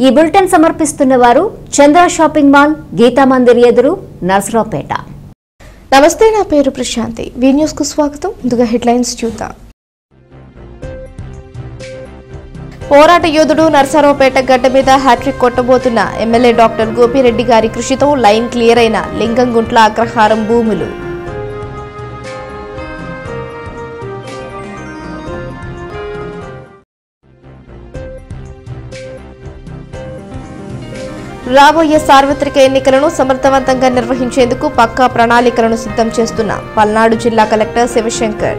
ఈ బులెటిన్ సమర్పిస్తున్న వారు చంద్ర షాపింగ్ మాల్ గీతా మందిర్ ఎదురు నర్సరావుపేట నమస్తే నా పేరు ప్రశాంతి వి న్యూస్ కు స్వాగతం ముందుగా హెడ్లైన్స్ చూద్దాం పోరాట యోధుడు నర్సారావుపేట గడ్డ మీద హ్యాట్రిక్ కొట్టబోతున్న ఎమ్మెల్యే డాక్టర్ గోపిరెడ్డి గారి కృషితో లైన్ క్లియర్ అయిన లింగంగుంట్ల అగ్రహారం భూములు రాబోయే సార్వత్రిక ఎన్నికలను సమర్థవంతంగా నిర్వహించేందుకు పక్కా ప్రణాళికలను సిద్ధం చేస్తున్న పల్నాడు జిల్లా కలెక్టర్ శివశంకర్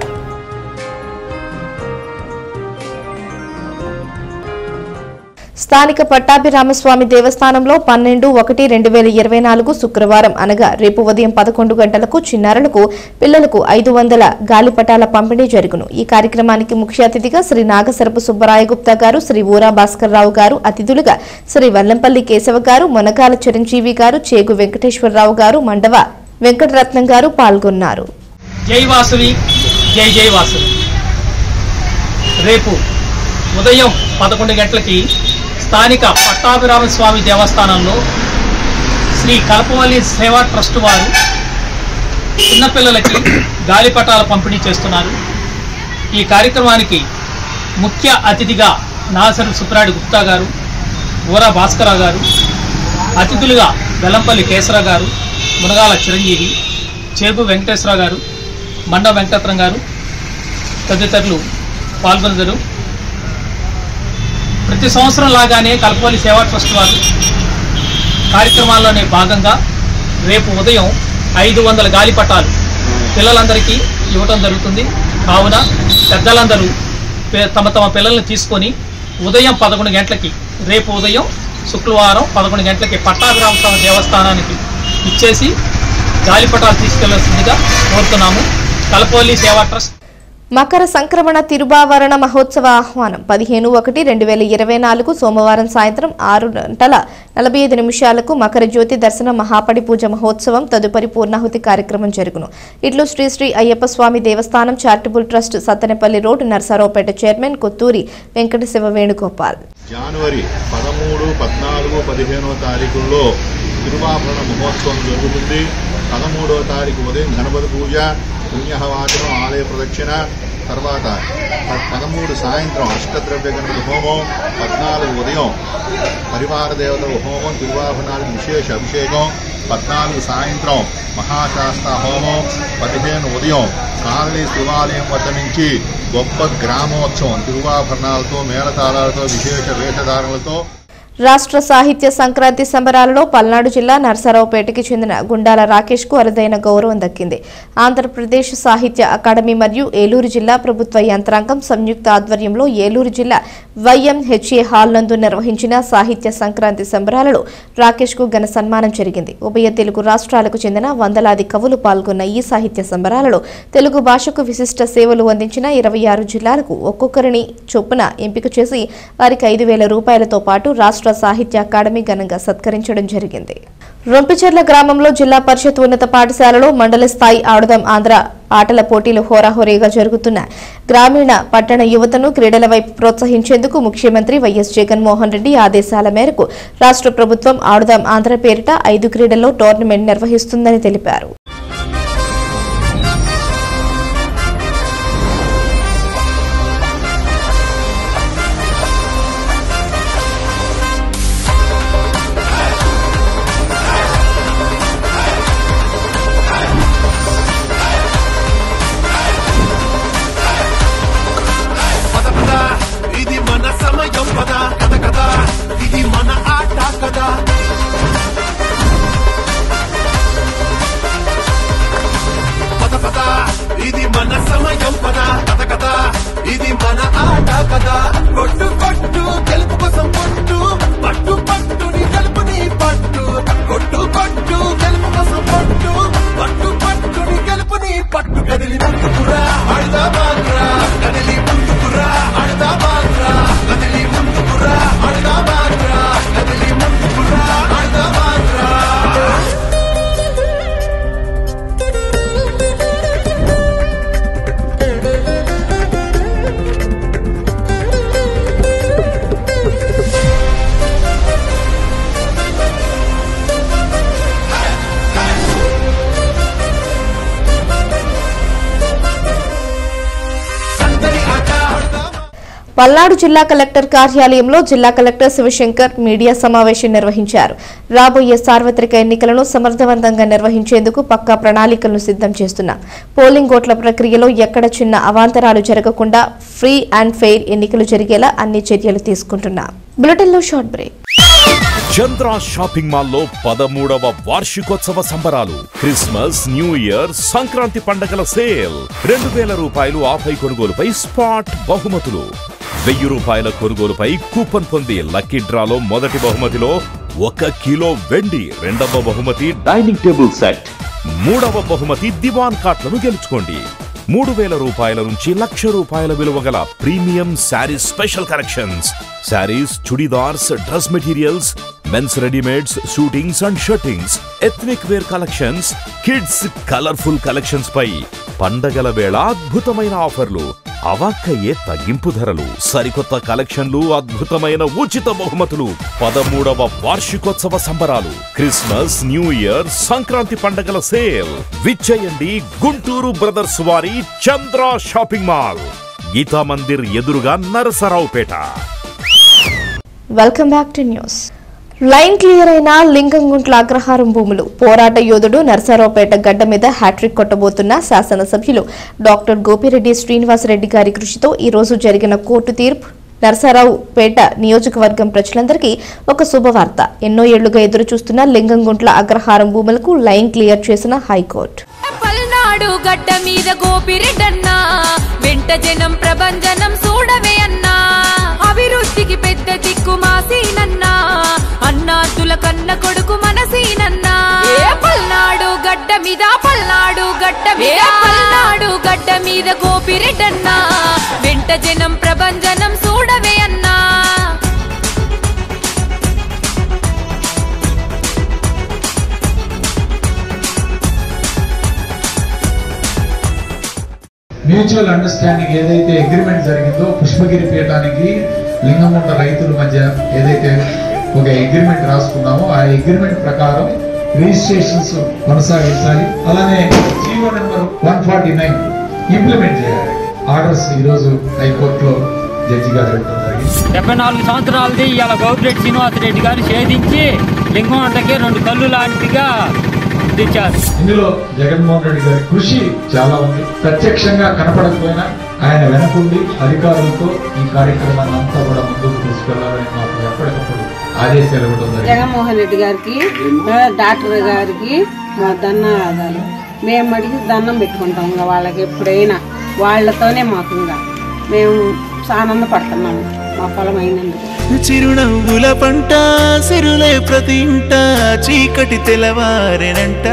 స్థానిక పట్టాభిరామస్వామి దేవస్థానంలో పన్నెండు ఒకటి రెండు వేల ఇరవై నాలుగు శుక్రవారం అనగా రేపు ఉదయం పదకొండు గంటలకు చిన్నారులకు పిల్లలకు ఐదు వందల గాలిపటాల పంపిణీ జరుగును ఈ కార్యక్రమానికి ముఖ్య అతిథిగా శ్రీ నాగసరపు సుబ్బరాయ గుప్తా గారు శ్రీ ఊరా భాస్కర్ రావు గారు అతిథులుగా శ్రీ వల్లంపల్లి కేశవ గారు మునగాల చిరంజీవి గారు చేగు వెంకటేశ్వరరావు గారు మండవ వెంకటరత్నం గారు పాల్గొన్నారు జై వాసవి జై జై వాసవి రేపు ఉదయం పదకొండు గంటలకి స్థానిక పట్టాభిరామ స్వామి దేవస్థానంలో శ్రీ కల్పవల్లి సేవా ట్రస్ట్ వారు చిన్నపిల్లలకి గాలిపటాల పంపిణీ చేస్తున్నారు ఈ కార్యక్రమానికి ముఖ్య అతిథిగా నాసరు సుప్రాడి గుప్తా గారు ఊరా భాస్కరరావు గారు అతిథులుగా వెల్లంపల్లి కేశవరావు గారు మునగాల చిరంజీవి చేగు వెంకటేశ్వరరావు గారు మండ వెంకటరత్నం గారు తదితరులు పాల్గొనదరు ప్రతి సంవత్సరం లాగానే కల్పవల్లి సేవా ట్రస్ట్ వారు కార్యక్రమాల్లోనే భాగంగా రేపు ఉదయం ఐదు వందల గాలిపటాలు పిల్లలందరికీ ఇవ్వటం జరుగుతుంది కావున పెద్దలందరూ పే- తమ తమ పిల్లల్ని తీసుకొని ఉదయం పదకొండు గంటలకి రేపు ఉదయం శుక్రవారం పదకొండు గంటలకి పట్టాభిరామ స్వామి దేవస్థానానికి ఇచ్చేసి గాలిపటాలు తీసుకెళ్లాల్సిందిగా కోరుతున్నాము కల్పవల్లి సేవా ట్రస్ట్ మకర సంక్రమణ తిరుబావరణ మహోత్సవ ఆహ్వానం పదిహేను ఒకటి రెండు వేల ఇరవై నాలుగు సోమవారం సాయంత్రం ఆరు గంటల నలభై ఐదు నిమిషాలకు మకర జ్యోతి దర్శన మహాపడి పూజ మహోత్సవం తదుపరి పూర్ణాహుతి కార్యక్రమం జరుగును ఇట్లు Shri Shri Ayyappa Swamy Devasthanam charitable trust Sattenapalli road Narasaraopet chairman Kothuri Venkata Siva Venugopal జనవరి పదమూడు పద్నాలుగు పదిహేనో తారీఖుల్లో తిరువాభరణ మహోత్సవం జరుగుతుంది పదమూడవ తారీఖు ఉదయం గణపతి పూజ పుణ్యహవాచనం ఆలయ ప్రదక్షిణ తర్వాత ప- పదమూడు సాయంత్రం అష్టద్రవ్య గణపతి హోమం పద్నాలుగు ఉదయం పరివార దేవతల హోమం తిరువాభరణాలకు విశేష అభిషేకం పద్నాలుగు సాయంత్రం మహాశాస్త హోమం పదిహేను ఉదయం కాలనీ శివాలయం వద్ద నుంచి గొప్ప గ్రామోత్సవం తిరువాభరణాలతో మేళతాళాలతో విశేష వేషధారణలతో రాష్ట్ర సాహిత్య సంక్రాంతి సంబరాలలో పల్నాడు జిల్లా నర్సారావుపేటకి చెందిన గుండాల రాకేష్ కు అరుదైన గౌరవం దక్కింది ఆంధ్రప్రదేశ్ సాహిత్య అకాడమీ మరియు ఏలూరు జిల్లా ప్రభుత్వ యంత్రాంగం సంయుక్త ఆధ్వర్యంలో ఏలూరు జిల్లా వైఎంహెచ్ఏ హాల్ నందు నిర్వహించిన సాహిత్య సంక్రాంతి సంబరాలలో రాకేష్ కు ఘన సన్మానం జరిగింది ఉభయ తెలుగు రాష్ట్రాలకు చెందిన వందలాది కవులు పాల్గొన్న ఈ సాహిత్య సంబరాలలో తెలుగు భాషకు విశిష్ట సేవలు అందించిన ఇరవై ఆరు జిల్లాలకు ఒక్కొక్కరిని చొప్పున ఎంపిక చేసి వారికి ఐదు వేల రూపాయలతో పాటు రాష్ట్ర సాహిత్య అకాడమీ ఘనంగా సత్కరించడం జరిగింది రొంపిచెర్ల గ్రామంలో జిల్లా పరిషత్ ఉన్నత పాఠశాలలో మండల స్థాయి ఆడుదాం ఆంధ్ర ఆటల పోటీలు హోరాహోరీగా జరుగుతున్నాయి గ్రామీణ పట్టణ యువతను క్రీడల వైపు ప్రోత్సహించేందుకు ముఖ్యమంత్రి వైఎస్ జగన్మోహన్ రెడ్డి ఆదేశాల మేరకు రాష్ట్ర ప్రభుత్వం ఆడుదాం ఆంధ్ర పేరిట ఐదు క్రీడల్లో టోర్నమెంట్ నిర్వహిస్తుందని తెలిపారు పద పద ఇది మన సమయం పద కథ కథ ఇది మన ఆట కదా పల్నాడు జిల్లా కలెక్టర్ కార్యాలయంలో జిల్లా కలెక్టర్ శివశంకర్ మీడియా సమావేశం నిర్వహించారు రాబోయే సార్వత్రిక ఎన్నికలను సమర్థవంతంగా నిర్వహించేందుకు పక్కా ప్రణాళికలను సిద్ధం చేస్తున్నాం పోలింగ్ ఓట్ల ప్రక్రియలో ఎక్కడ చిన్న అవాంతరాలు జరగకుండా ఫ్రీ అండ్ ఫెయిర్ ఎన్నికలు జరిగేలా అన్ని చర్యలు తీసుకుంటున్నాం బులెటిన్లో షార్ట్ బ్రేక్ చంద్ర షాపింగ్ మాల్లో పదమూడవ వార్షికోత్సవ సంబరాలు క్రిస్మస్ న్యూ ఇయర్ సంక్రాంతి పండగల సేల్ రెండు వేల రూపాయలు ఆపై కొనుగోలుపై స్పాట్ బహుమతులు వెయ్యి రూపాయల కొనుగోలుపై కూపన్ పొంది లక్కీ డ్రాలో మొదటి బహుమతిలో ఒక కిలో వెండి రెండవ బహుమతి డైనింగ్ టేబుల్ సెట్ మూడవ బహుమతి దివాన్ కాట్లను గెలుచుకోండి మూడు వేల రూపాయల నుంచి లక్ష రూపాయల విలువ గల premium sarees special collections sarees chudidars dress materials men's readymades suitings and shirtings ethnic wear collections kids colourful collections పై పండగల వేళ అద్భుతమైన ఆఫర్లు అవాక్కయ్యే తగ్గింపు ధరలు సరికొత్త కలెక్షన్లు అద్భుతమైన ఉచిత బహుమతులు పదమూడవ వార్షికోత్సవ సంబరాలు క్రిస్మస్ న్యూ ఇయర్ సంక్రాంతి పండగల సేల్ విచ్చేయండి గుంటూరు బ్రదర్స్ వారి చంద్ర షాపింగ్ మాల్ గీతా మందిర్ ఎదురుగా Narasaraopet welcome back to news line clear అయిన లింగంగుంట్ల అగ్రహారం భూములు పోరాట యోధుడు నర్సారావుపేట గడ్డ మీద హ్యాట్రిక్ కొట్టబోతున్న శాసనసభ్యులు డాక్టర్ గోపిరెడ్డి శ్రీనివాసరెడ్డి గారి కృషితో ఈ రోజు జరిగిన కోర్టు తీర్పు నర్సారావుపేట నియోజకవర్గం ప్రజలందరికీ ఒక శుభవార్త ఎన్నో ఏళ్లుగా ఎదురు చూస్తున్న లింగంగుంట్ల అగ్రహారం భూములకు లైన్ క్లియర్ చేసిన హైకోర్టు పల్నాడు గడ్డ మీద గోపిరెడ్డన్నా వెంట జనం ప్రభంజనం చూడవే అన్నా అభివృద్ధికి పెద్ద దిక్కు మాసీనన్నా అన్నాతుల కన్న కొడుకు మనసీనన్నా ఏ పల్నాడు గడ్డ మీద పల్నాడు గడ్డ మీద పల్నాడు గడ్డ మీద గోపిరెడ్డన్నా వెంట జనం ప్రభంజనం చూడవే అన్నా మ్యూచువల్ అండర్స్టాండింగ్ ఏదైతే అగ్రిమెంట్ జరిగిందో పుష్పగిరి పీఠానికి లింగముండ రైతుల మధ్య ఏదైతే ఒక అగ్రిమెంట్ రాసుకున్నామో ఆ అగ్రిమెంట్ ప్రకారం రిజిస్ట్రేషన్స్ కొనసాగించాలి అలానే GO number one forty nine implement చేయాలి ఆర్డర్స్ ఈరోజు హైకోర్టులో జడ్జి గారు ఇవ్వడం జరిగింది డెబ్బై నాలుగు సంవత్సరాలది ఇవాళ గోపిరెడ్డి శ్రీనివాసరెడ్డి గారు ఛేదించి లింగంటకి రెండు కళ్ళు లాంటిగా తెచ్చారు ఇందులో జగన్మోహన్ రెడ్డి గారి కృషి చాలా ఉంది ప్రత్యక్షంగా కనపడకపోయినా ఆయన వెనకుండి అధికారులతో ఈ కార్యక్రమాన్ని అంతా కూడా ముందుకు తీసుకెళ్లాలని మాకు ఎప్పటికప్పుడు ఆదేశాలు ఇవ్వడం జరిగింది జగన్మోహన్ రెడ్డి గారికి ఆ, డాక్టర్ గారికి మా ధన్యవాదాలు మేము అడిగి దండం పెట్టుకుంటాం ఇంకా వాళ్ళకి ఎప్పుడైనా వాళ్ళతోనే మాకు ఇంకా మేము ఆనందపడుతున్నాము మా పొలం అయినందుకు చిరునవ్వుల పంట సిరులే ప్రతి ఇంట చీకటి తెలవారెనంట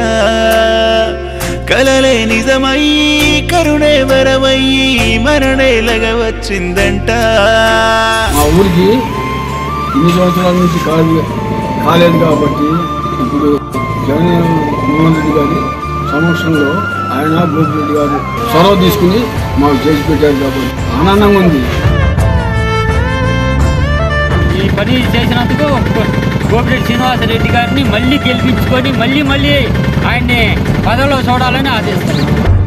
కలలే నిజమై కరుణే వరమయ్యి మరణేలగ వచ్చిందంట మా ఊరికి ఇన్ని సంవత్సరాల నుంచి కాదు కాలేదు కాబట్టి ఇప్పుడు జగన్ మోహన్ రెడ్డి గారి సమక్షంలో ఆయన గోపిరెడ్డి గారు చొరవ తీసుకుని మాకు చేసి పెట్టారు కాబట్టి ఆనందంగా ఉంది ఈ పని చేసినందుకు గోపిరెడ్డి శ్రీనివాసరెడ్డి గారిని మళ్ళీ గెలిపించుకొని మళ్ళీ మళ్ళీ ఆయన్ని పదవిలో చూడాలని ఆదేశిస్తున్నాం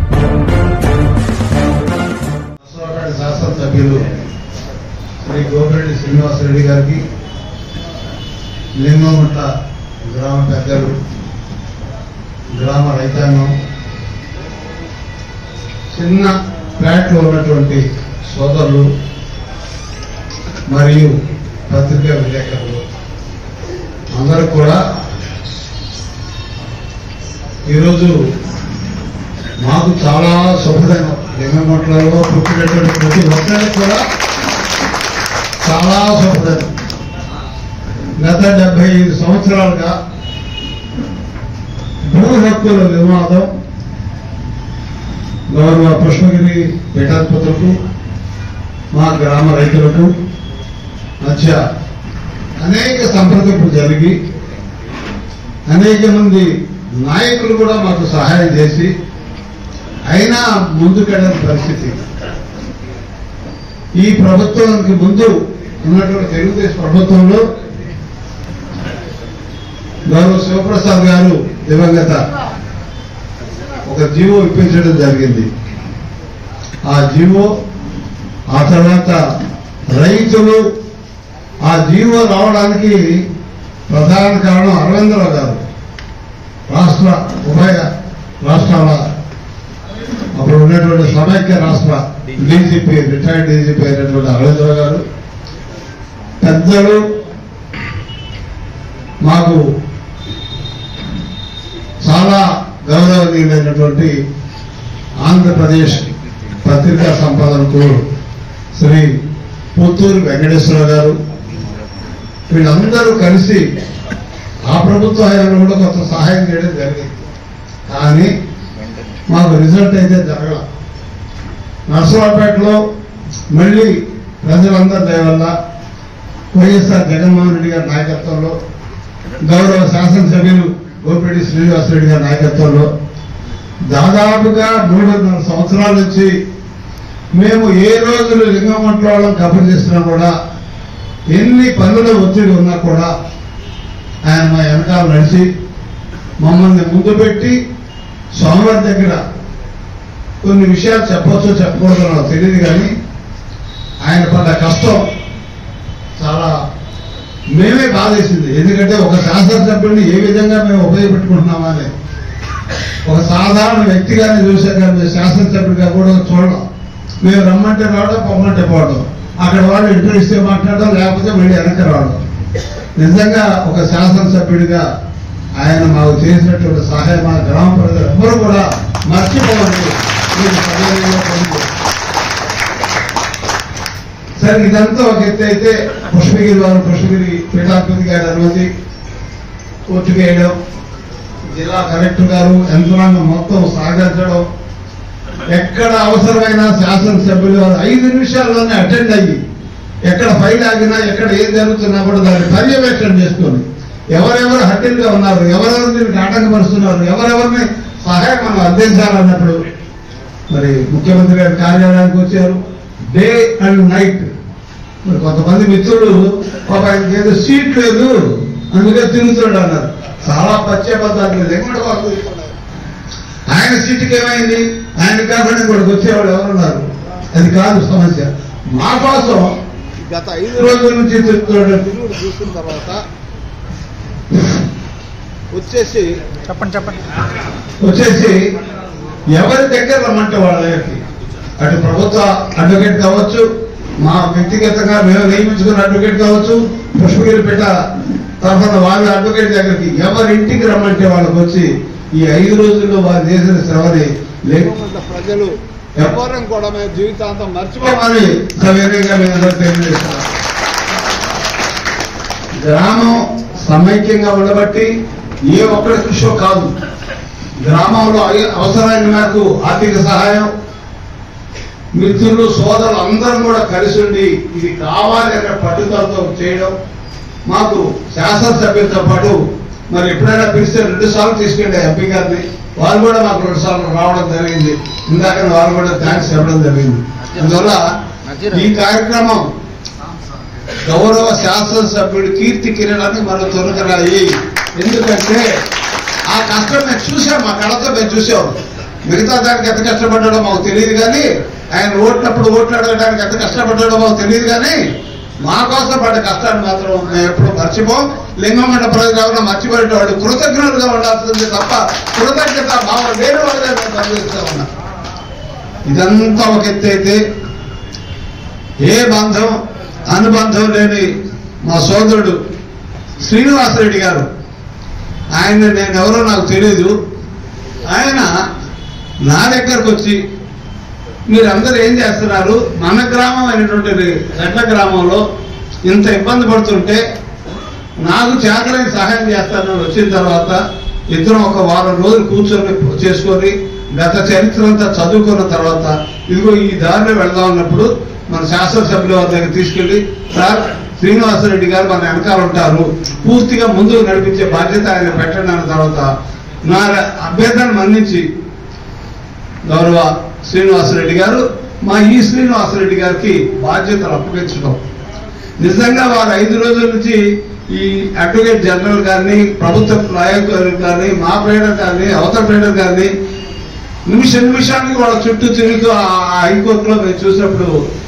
నరసరావుపేట శాసనసభ్యులు శ్రీ గోపిరెడ్డి శ్రీనివాసరెడ్డి గారికి లింగముట్ల గ్రామ పెద్దలు గ్రామ రైతాంగం చిన్న ఫ్లాట్లో ఉన్నటువంటి సోదరులు మరియు పత్రికా విలేకరులు అందరూ కూడా ఈరోజు మాకు చాలా శుభదైన లింగమట్లలో పుట్టినటువంటి ప్రతి ఒక్కరికి కూడా చాలా శుభదైనం గత డెబ్బై ఐదు సంవత్సరాలుగా భూ హక్కుల వివాదం గౌరవ పుష్పగిరి పీఠాధిపతులకు మా గ్రామ రైతులకు మధ్య అనేక సంప్రదింపులు జరిగి అనేక మంది నాయకులు కూడా మాకు సహాయం చేసి అయినా ముందుకెళ్ళని పరిస్థితి ఈ ప్రభుత్వానికి ముందు ఉన్నటువంటి తెలుగుదేశం ప్రభుత్వంలో గౌరవ శివప్రసాద్ గారు దివంగత ఒక జీవో ఇప్పించడం జరిగింది ఆ జీవో ఆ తర్వాత రైతులు ఆ జీవో రావడానికి ప్రధాన కారణం అరవిందరావు గారు రాష్ట్ర ఉభయ రాష్ట్రాల అప్పుడు ఉన్నటువంటి సమైక్య రాష్ట్ర డీజీపీ రిటైర్డ్ డీజీపీ అయినటువంటి అరవిందరావు గారు పెద్దలు మాకు చాలా గౌరవనీయులైనటువంటి ఆంధ్రప్రదేశ్ పత్రికా సంపాదకులు శ్రీ పుత్తూరు వెంకటేశ్వర గారు వీళ్ళందరూ కలిసి ఆ ప్రభుత్వ హయాంలో కూడా కొంత సహాయం చేయడం జరిగింది కానీ మాకు రిజల్ట్ అయితే జరగల నర్సరావుపేటలో మళ్ళీ ప్రజలందరి దయ వల్ల వైఎస్ఆర్ జగన్మోహన్ రెడ్డి గారి నాయకత్వంలో గౌరవ శాసనసభ్యులు గోపిరెడ్డి శ్రీనివాసరెడ్డి గారి నాయకత్వంలో దాదాపుగా మూడున్నర సంవత్సరాల నుంచి మేము ఏ రోజులు లింగమంట్ల వాళ్ళం కబుర్ చేసినా కూడా ఎన్ని పనుల ఒత్తిడి ఉన్నా కూడా ఆయన మా వెనకాల నడిచి మమ్మల్ని ముందు పెట్టి స్వామివారి దగ్గర కొన్ని విషయాలు చెప్పవచ్చో చెప్పకూడదో నాకు తెలియదు కానీ ఆయన పడ్డ కష్టం చాలా మేమే బాధేసింది ఎందుకంటే ఒక శాసనసభ్యుడిని ఏ విధంగా మేము ఉపయోగపెట్టుకుంటున్నామా అని ఒక సాధారణ వ్యక్తిగానే చూసాం కానీ మేము శాసనసభ్యుడిగా కూడా చూడడం మేము రమ్మంటే రావడం పొమ్మంటే పోవడం అక్కడ వాళ్ళు ఇంటర్ ఇస్తే మాట్లాడడం లేకపోతే మళ్ళీ వెనక్కి రావడం నిజంగా ఒక శాసనసభ్యుడిగా ఆయన మాకు చేసినటువంటి సహాయం మా గ్రామ ప్రజలు ఎవ్వరూ కూడా మర్చిపోవాలి మీకు సవినయంగా తెలియజేస్తున్నాను. సరే ఇదంతా ఒక ఎత్తు అయితే పుష్పగిరి వారు పుష్పగిరి పీఠాధిపతి గారి అనుమతి కోర్టు వేయడం జిల్లా కలెక్టర్ గారు యంత్రాంగం మొత్తం సహకరించడం ఎక్కడ అవసరమైన శాసనసభ్యులు వారు ఐదు నిమిషాల్లోనే అటెండ్ అయ్యి ఎక్కడ ఫైల్ ఆగినా ఎక్కడ ఏం జరుగుతున్నా కూడా దాన్ని పర్యవేక్షణ చేసుకొని ఎవరెవరు హట్టిల్గా ఉన్నారు ఎవరెవరు దీనికి ఆటంకపరుస్తున్నారు ఎవరెవరిని సహాయం మనం అందించాలన్నప్పుడు మరి ముఖ్యమంత్రి గారి కార్యాలయానికి వచ్చారు డే అండ్ నైట్ మరి కొంతమంది మిత్రులు పాప ఆయనకి ఏదో సీట్ లేదు అందుకే తిరుగుతున్నాడు అన్నారు చాలా పశ్చాత్తాలు లేదు ఎక్కడ వాళ్ళు ఆయన సీటుకి ఏమైంది ఆయన కాకుండా ఇక్కడికి వచ్చేవాడు ఎవరున్నారు అది కాదు సమస్య మా కోసం గత ఐదు రోజుల నుంచి తిరుగుతున్నాడు తిరుగుడు చూసిన తర్వాత వచ్చేసి చెప్పండి చెప్పండి వచ్చేసి ఎవరి దగ్గర రమ్మంటే వాళ్ళ దగ్గరికి అటు ప్రభుత్వ అడ్వకేట్ కావచ్చు మా వ్యక్తిగతంగా మేము నియమించుకున్న అడ్వకేట్ కావచ్చు పుష్పగిరి పెట్ట తరఫున వాళ్ళ అడ్వకేట్ దగ్గరికి ఎవరి ఇంటికి రమ్మంటే వాళ్ళకి వచ్చి ఈ ఐదు రోజుల్లో వారు చేసిన శ్రమని లేకుండా ప్రజలు ఎవరం కూడా మేము జీవితాంతం మర్చిపోమని సవినయంగా మేము అందరూ తెలియజేస్తున్నాం గ్రామం సమైక్యంగా ఉండబట్టి ఏ ఒక్కరి కృషో కాదు గ్రామంలో అయ- అవసరమైన మేరకు ఆర్థిక సహాయం మిత్రులు సోదరులు అందరం కూడా కలిసి ఉండి ఇది కావాలి అనే పట్టుదలతో చేయడం మాకు శాసనసభ్యులతో పాటు మరి ఎప్పుడైనా పిలిస్తే రెండు సార్లు తీసుకెళ్ళే ఎంపీ గారిని వారు కూడా మాకు రెండు సార్లు రావడం జరిగింది ఇందాక వారు కూడా థ్యాంక్స్ చెప్పడం జరిగింది అందువల్ల ఈ కార్యక్రమం గౌరవ శాసనసభ్యుడి కీర్తి కిరణాన్ని మనం తొలగరాయి ఎందుకంటే ఆ కష్టం మేము చూసాం మా కళతో మేము చూసాం మిగతా దానికి ఎంత కష్టపడ్డాడో మాకు తెలియదు కానీ ఆయన ఓట్లప్పుడు ఓట్లు అడగడానికి ఎంత కష్టపడ్డాడో మాకు తెలియదు కానీ మా కోసం పడ్డ కష్టాన్ని మాత్రం మేము ఎప్పుడు మర్చిపోం లింగమండ ప్రజలు ఎవరైనా మర్చిపోయేటవాడు కృతజ్ఞులుగా ఉండాల్సింది తప్ప కృతజ్ఞత భావం లేని వాళ్ళే మేము పనిచేస్తూ ఉన్నాం ఇదంతా ఒక ఎత్తు అయితే ఏ బంధం అనుబంధం లేని మా సోదరుడు శ్రీనివాసరెడ్డి గారు ఆయన నేను ఎవరో నాకు తెలియదు ఆయన నా దగ్గరకు వచ్చి మీరందరూ ఏం చేస్తున్నారు మన గ్రామం అయినటువంటి రెడ్ల గ్రామంలో ఇంత ఇబ్బంది పడుతుంటే నాకు చేతలైన సహాయం చేస్తానని వచ్చిన తర్వాత ఇద్దరం ఒక వారం రోజులు కూర్చొని చేసుకొని గత చరిత్ర అంతా చదువుకున్న తర్వాత ఇదిగో ఈ దారిలో వెళ్దాం అన్నప్పుడు మన శాసనసభ్యుల వారి దగ్గర తీసుకెళ్లి సార్ శ్రీనివాసరెడ్డి గారు మన వెనకాల ఉంటారు పూర్తిగా ముందుకు నడిపించే బాధ్యత ఆయన పెట్టండి అన్న తర్వాత నా అభ్యర్థాన్ని మన్నించి గౌరవ శ్రీనివాసరెడ్డి గారు మా ఈ శ్రీనివాసరెడ్డి గారికి బాధ్యతలు అప్పగించడం నిజంగా వారు ఐదు రోజుల నుంచి ఈ అడ్వకేట్ జనరల్ గారిని ప్రభుత్వ నాయకులు కానీ మా ప్లేడర్ కానీ అవతల ప్లేడర్ గారిని నిమిష నిమిషానికి వాళ్ళ చుట్టూ తిరుగుతూ ఆ హైకోర్టులో మేము చూసినప్పుడు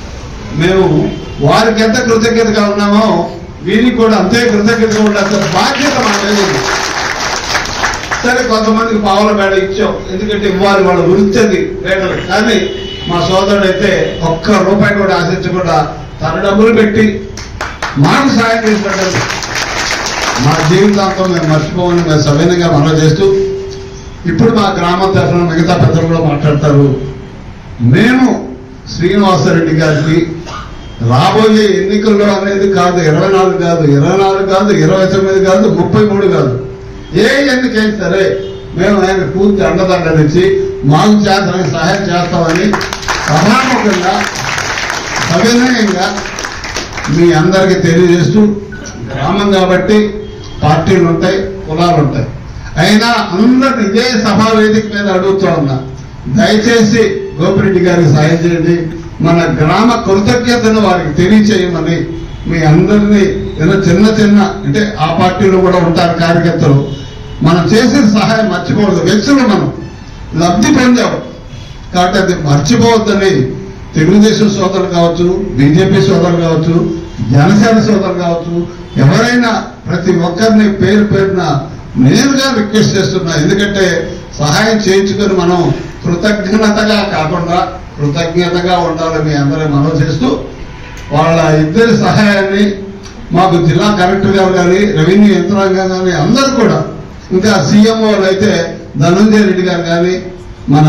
మేము వారికి ఎంత కృతజ్ఞతగా ఉన్నామో వీరికి కూడా అంతే కృతజ్ఞతగా ఉండాల్సిన బాధ్యత మా మీద ఉంది. సరే కొంతమందికి పావుల మేడ ఇచ్చాం ఎందుకంటే ఇవ్వాలి వాళ్ళ వృత్తి అది పేదలు కానీ మా సోదరుడు అయితే ఒక్క రూపాయి కూడా ఆశించకుండా తన డబ్బులు పెట్టి మాకు సాయం చేసి పెట్టారు మా జీవితాంతం మేము మర్చిపోమని మేము సవినంగా మనవి చేస్తూ ఇప్పుడు మా గ్రామం తరఫున మిగతా పెద్దలు కూడా మాట్లాడతారు మేము శ్రీనివాసరెడ్డి గారికి రాబోయే ఎన్నికల్లో అనేది కాదు ఇరవై నాలుగు కాదు ఇరవై నాలుగు కాదు ఇరవై తొమ్మిది కాదు ముప్పై మూడు కాదు ఏ ఎన్నికైనా సరే మేము ఆయన పూర్తి అండదండలు ఇచ్చి మాకు చేతనని సహాయం చేస్తామని సభాముఖంగా సవినయంగా మీ అందరికీ తెలియజేస్తూ గ్రామం కాబట్టి పార్టీలు ఉంటాయి కులాలు ఉంటాయి అయినా అందరిని ఇదే సభా వేదిక మీద అడుగుతూ ఉన్నా దయచేసి గోపిరెడ్డి గారికి సాయం చేయండి మన గ్రామ కృతజ్ఞతను వారికి తెలియచేయమని మీ అందరినీ ఏదో చిన్న చిన్న అంటే ఆ పార్టీలో కూడా ఉంటారు కార్యకర్తలు మనం చేసిన సహాయం మర్చిపోవద్దు వ్యక్తులు మనం లబ్ధి పొందాము కాబట్టి అది మర్చిపోవద్దని తెలుగుదేశం సోదరులు కావచ్చు బీజేపీ సోదరులు కావచ్చు జనసేన సోదరులు కావచ్చు ఎవరైనా ప్రతి ఒక్కరిని పేరు పేరున నేరుగా రిక్వెస్ట్ చేస్తున్నా ఎందుకంటే సహాయం చేయించుకొని మనం కృతజ్ఞతగా కాకుండా కృతజ్ఞతగా ఉండాలని మీ అందరూ మనవి చేస్తూ వాళ్ళ ఇద్దరి సహాయాన్ని మాకు జిల్లా కలెక్టర్ గారు కానీ రెవెన్యూ యంత్రాంగం కానీ అందరూ కూడా ఇంకా సీఎంఓ అయితే ధనంజయ రెడ్డి గారు కానీ మన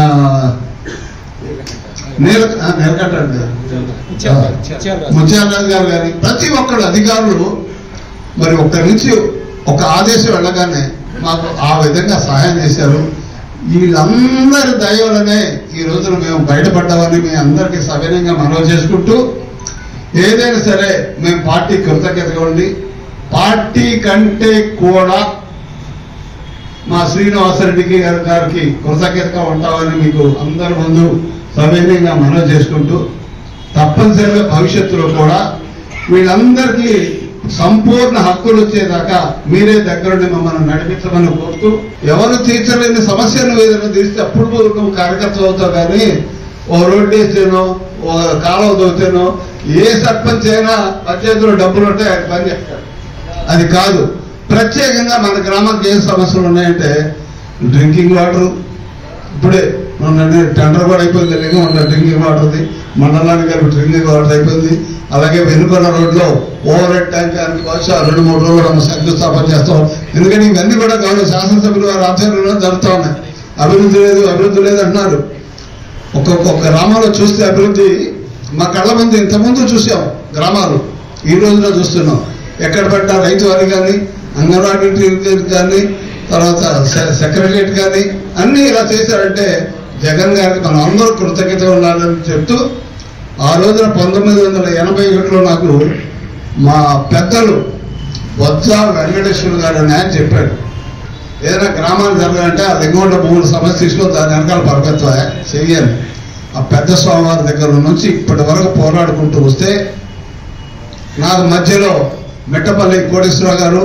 నీల నీలకంఠ రెడ్డి గారు ముత్యాలరాజు గారు కానీ ప్రతి ఒక్కరు అధికారులు మరి ఒక్కరి నుంచి ఒక ఆదేశం వెళ్ళగానే మాకు ఆ విధంగా సహాయం చేశారు వీళ్ళందరి దయ వల్లనే ఈ రోజున మేము బయటపడ్డామని మీ అందరికీ సవినయంగా మనవి చేసుకుంటూ ఏదైనా సరే మేము పార్టీ కృతజ్ఞతగా ఉండి పార్టీ కంటే కూడా మా శ్రీనివాసరెడ్డికి గారి గారికి కృతజ్ఞతగా ఉంటామని మీకు అందరి ముందు సవినయంగా మనవి చేసుకుంటూ తప్పనిసరిగా భవిష్యత్తులో కూడా వీళ్ళందరికీ సంపూర్ణ హక్కులు వచ్చేదాకా మీరే దగ్గరుండి మమ్మల్ని నడిపించమని కోరుతూ ఎవరు తీర్చలేని సమస్యను ఏదైనా తీస్తే అప్పుడు నువ్వు కార్యకర్త అవుతావు కానీ ఓ రోడ్డు వేస్తేనో ఓ కాలువ దోతేనో ఏ సర్పంచ్ అయినా పంచాయతీలో డబ్బులు ఉంటే ఆయన పని చేస్తాడు అది కాదు ప్రత్యేకంగా మన గ్రామానికి ఏం సమస్యలు ఉన్నాయంటే డ్రింకింగ్ వాటర్ ఇప్పుడే మొన్న టెండర్ కూడా అయిపోయింది లేక ఉన్న డ్రింకింగ్ వాటర్ది మండలానికి గారి డ్రింకింగ్ వాటర్ అయిపోయింది అలాగే వెనుకొండ రోడ్లో ఓవర్ హెడ్ ట్యాంక్ అని బహుశా రెండు మూడు రోజులు మనం శంకుస్థాపన చేస్తాం ఎందుకంటే ఇవన్నీ కూడా గౌరవ శాసనసభ్యులు వారి ఆధ్వర్యంలో జరుగుతూ ఉన్నాయి అభివృద్ధి లేదు అభివృద్ధి లేదు అంటున్నారు ఒక్కొక్క ఒక్క గ్రామంలో చూస్తే అభివృద్ధి మా కళ్ళ ముందు ఇంతకుముందు చూసాం గ్రామాలు ఈ రోజున చూస్తున్నాం ఎక్కడ పడ్డా రైతు వారి కానీ అంగన్వాడీ టీచర్ కానీ తర్వాత సె- సెక్రటరియట్ కానీ అన్ని ఇలా చేశారంటే జగన్ గారికి మనం అందరూ కృతజ్ఞత ఉండాలని చెప్తూ ఆ రోజున పంతొమ్మిది వందల ఎనభై ఒకటిలో నాకు మా పెద్దలు వజ్జ వెంకటేశ్వర గారు అని ఆయన చెప్పాడు ఏదైనా గ్రామాలు జరగాలంటే ఆ లింగొండ భూముల సమస్య తీసుకొని దాని వెనకాల పరకత్వ చెయ్యాలి ఆ పెద్ద స్వామివారి దగ్గర నుంచి ఇప్పటి వరకు పోరాడుకుంటూ వస్తే నాకు మధ్యలో మెట్టపల్లి కోటేశ్వరరావు గారు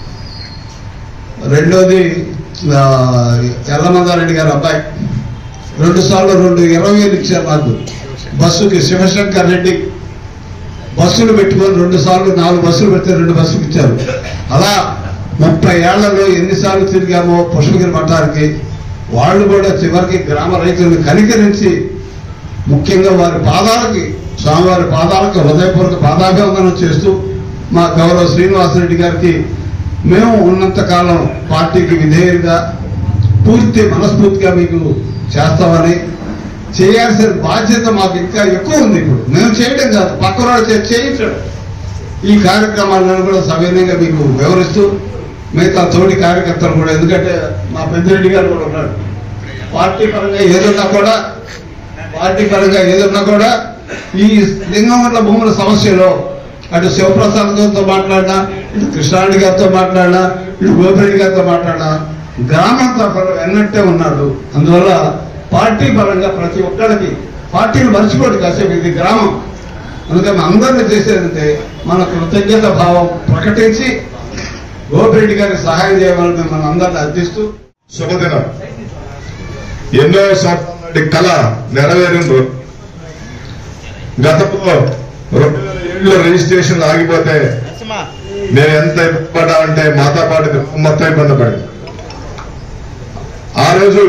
రెండోది ఆ, ఎల్లమందారెడ్డి గారు అబ్బాయి రెండు సార్లు రెండు ఇరవై వేలు ఇచ్చారు నాకు బస్సుకి శివశంకర్ రెడ్డి బస్సులు పెట్టుకొని రెండు సార్లు నాలుగు బస్సులు పెడితే రెండు బస్సులు ఇచ్చారు అలా ముప్పై ఏళ్లలో ఎన్నిసార్లు తిరిగామో పుష్పగిరి మఠానికి వాళ్ళు కూడా చివరికి గ్రామ రైతులను కనికరించి ముఖ్యంగా వారి పాదాలకి స్వామివారి పాదాలకు హృదయపూర్వక పాదాభివందనం చేస్తూ మా గౌరవ శ్రీనివాసరెడ్డి గారికి మేము ఉన్నంత కాలం పార్టీకి విధేయులుగా పూర్తి మనస్ఫూర్తిగా మీకు చేస్తామని చేయాల్సిన బాధ్యత మాకు ఇంకా ఎక్కువ ఉంది ఇప్పుడు మేము చేయడం కాదు పక్కన చేయించడం ఈ కార్యక్రమాలను కూడా సవినయంగా మీకు వివరిస్తూ మిగతా తోటి కార్యకర్తలు కూడా ఎందుకంటే మా పెద్దిరెడ్డి గారు కూడా ఉన్నారు పార్టీ పరంగా ఏదన్నా కూడా పార్టీ పరంగా ఏదన్నా కూడా ఈ లింగమండల భూముల సమస్యలో అటు శివప్రసాద్ గారితో మాట్లాడినా ఇటు కృష్ణారెడ్డి గారితో మాట్లాడినా ఇటు గోపిరెడ్డి గారితో మాట్లాడినా గ్రామం తరఫున వెన్నట్టే ఉన్నాడు అందువల్ల పార్టీ పరంగా ప్రతి ఒక్కరికి పార్టీలు మర్చిపోదు కాసేపు ఇది గ్రామం అందుకని అందరినీ చేసేదంటే మన కృతజ్ఞత భావం ప్రకటించి గోపిరెడ్డి గారికి సహాయం చేయమని మిమ్మల్ని అందరిని అర్థిస్తూ శుభదినం ఎన్నో సంవత్సరాల కళ నెరవేరిన రోజు గతంలో రెండు వేల ఏడులో రిజిస్ట్రేషన్ ఆగిపోతే మేము ఎంత ఇబ్బంది పడ్డామంటే మాతో పాటు గ్రామం మొత్తం ఇబ్బంది పడింది ఆ రోజు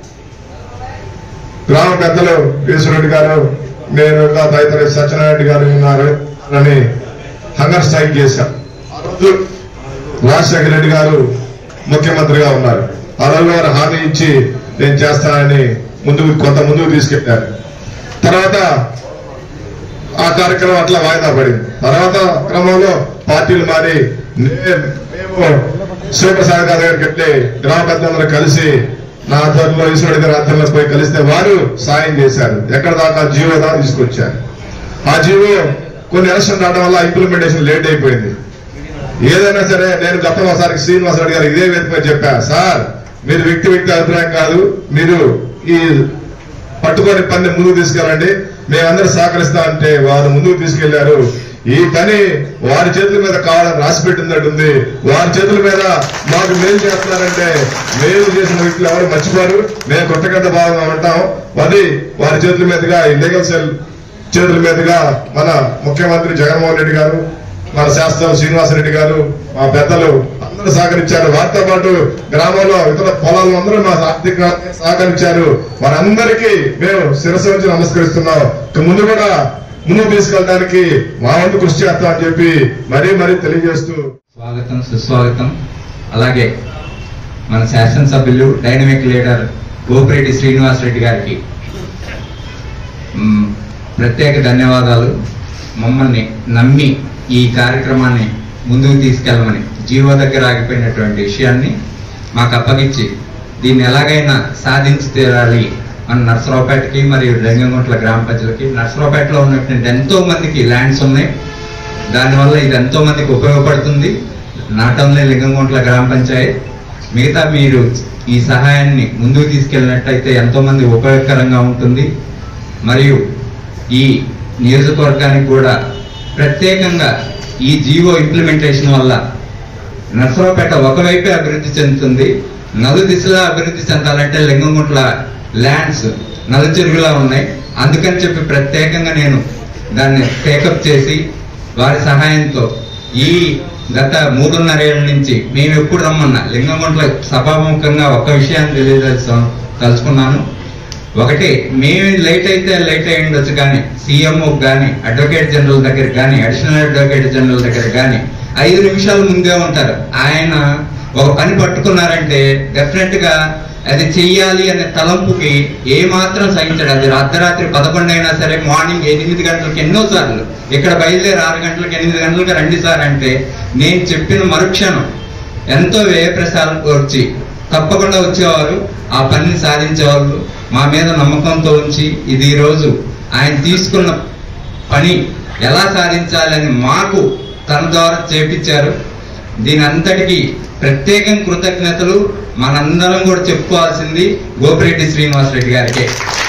గ్రామ పెద్దలు ఈశ్వరెడ్డి గారు నేను ఇంకా తదితర సత్యనారాయణ గారు ఉన్నారు అని హంగర్ స్ట్రైక్ చేశాం ఆ రోజు రాజశేఖర రెడ్డి గారు ముఖ్యమంత్రిగా ఉన్నారు ఆ రోజు గారు హామీ ఇచ్చి నేను చేస్తానని ముందుకు కొంత ముందుకు తీసుకెళ్లారు తర్వాత ఆ కార్యక్రమం అట్లా వాయిదా పడింది తర్వాత క్రమంలో పార్టీలు మారి నే- మేము శివప్రసాద్ గారి దగ్గరికి వెళ్ళి గ్రామ పెద్దలందరూ కలిసి నా ఆధ్వర్యంలో ఈశ్వరుడి గారి ఆధ్వర్యంలో పోయి కలిస్తే వారు సాయం చేశారు ఎక్కడ దాకా జీవో దాకా తీసుకొచ్చారు ఆ జీవో కొన్ని ఎలక్షన్ రావడం వల్ల ఇంప్లిమెంటేషన్ లేట్ అయిపోయింది ఏదైనా సరే నేను గత ఒకసారి శ్రీనివాస రెడ్డి గారు ఇదే వేదిక మీద చెప్పా సార్ మీరు వ్యక్తి వ్యక్తి అభిప్రాయం కాదు మీరు ఈ పట్టుకొని పని ముందుకు తీసుకెళ్ళండి మేమందరూ సహకరిస్తామంటే వారు ముందుకు తీసుకెళ్లారు ఈ పని వారి చేతుల మీద కావాలని రాసి పెట్టినట్టుంది వారి చేతుల మీద మాకు మేలు చేస్తున్నారంటే మేలు చేసిన వ్యక్తులు ఎవరు మర్చిపోరు మేము కొట్టగడ్డ భాగంగా ఉంటాం అది వారి చేతుల మీదుగా ఈ లీగల్ సెల్ చేతుల మీదుగా మన ముఖ్యమంత్రి జగన్మోహన్ రెడ్డి గారు మన శాస్త్రం శ్రీనివాసరెడ్డి గారు మా పెద్దలు అందరూ సహకరించారు వారితో పాటు గ్రామంలో ఇతర పొలాలు అందరూ మా ఆర్థిక సహకరించారు వారందరికీ మేము శిరస్సు నుంచి నమస్కరిస్తున్నాం ఇక ముందు కూడా ముందుకు తీసుకెళ్ళడానికి మా వంతు కృషి చేస్తామని చెప్పి మరీ మరీ తెలియజేస్తూ స్వాగతం సుస్వాగతం అలాగే మన శాసనసభ్యులు డైనమిక్ లీడర్ గోపిరెడ్డి శ్రీనివాస్ రెడ్డి గారికి మ్, ప్రత్యేక ధన్యవాదాలు మమ్మల్ని నమ్మి ఈ కార్యక్రమాన్ని ముందుకు తీసుకెళ్ళమని జీవో దగ్గర ఆగిపోయినటువంటి విషయాన్ని మాకు అప్పగించి దీన్ని ఎలాగైనా సాధించి తీరాలి మన నర్సరావుపేటకి మరియు రంగంగుంట్ల గ్రామ ప్రజలకి నర్సరావుపేటలో ఉన్నటువంటి ఎంతో మందికి ల్యాండ్స్ ఉన్నాయి దానివల్ల ఇది ఎంతో మందికి ఉపయోగపడుతుంది నాట్ ఓన్లీ లింగంగుంట్ల గ్రామ పంచాయత్ మిగతా మీరు ఈ సహాయాన్ని ముందుకు తీసుకెళ్ళినట్టయితే ఎంతో మంది ఉపయోగకరంగా ఉంటుంది మరియు ఈ నియోజకవర్గానికి కూడా ప్రత్యేకంగా ఈ జీవో ఇంప్లిమెంటేషన్ వల్ల నర్సరావుపేట ఒకవైపే అభివృద్ధి చెందుతుంది నలు దిశలా అభివృద్ధి చెందాలంటే లింగంగుంట్ల ల్యాండ్స్ నలుచెరుగులా ఉన్నాయి అందుకని చెప్పి ప్రత్యేకంగా నేను దాన్ని టేకప్ చేసి వారి సహాయంతో ఈ గత మూడున్నరేళ్ల నుంచి మేము ఎప్పుడు రమ్మన్నా లింగంగుంట్ల సభాముఖంగా ఒక విషయాన్ని తెలియజేస్తాం తలుచుకున్నాను ఒకటి మేము లేట్ అయితే లేట్ అయి ఉండొచ్చు కానీ సీఎంఓ కానీ అడ్వకేట్ జనరల్ దగ్గర కానీ అడిషనల్ అడ్వకేట్ జనరల్ దగ్గర కానీ ఐదు నిమిషాల ముందే ఉంటారు ఆయన ఒక పని పట్టుకున్నారంటే డెఫినెట్ గా అది చెయ్యాలి అనే తలంపుకి ఏ మాత్రం సహించడు అది అర్ధరాత్రి పదకొండు అయినా సరే మార్నింగ్ ఎనిమిది గంటలకు ఎన్నో సార్లు ఇక్కడ బయలుదేరి ఆరు గంటలకు ఎనిమిది గంటలకు రండి సార్ అంటే నేను చెప్పిన మరుక్షణం ఎంతో వ్యయ ప్రసారం వచ్చి తప్పకుండా వచ్చేవారు ఆ పనిని సాధించేవాళ్ళు మా మీద నమ్మకంతో ఉంచి ఇది ఈ రోజు ఆయన తీసుకున్న పని ఎలా సాధించాలని మాకు తన ద్వారా చేపించారు దీని అంతటికి ప్రత్యేకం కృతజ్ఞతలు మనందరం కూడా చెప్పుకోవాల్సింది గోపిరెడ్డి శ్రీనివాసరెడ్డి గారికి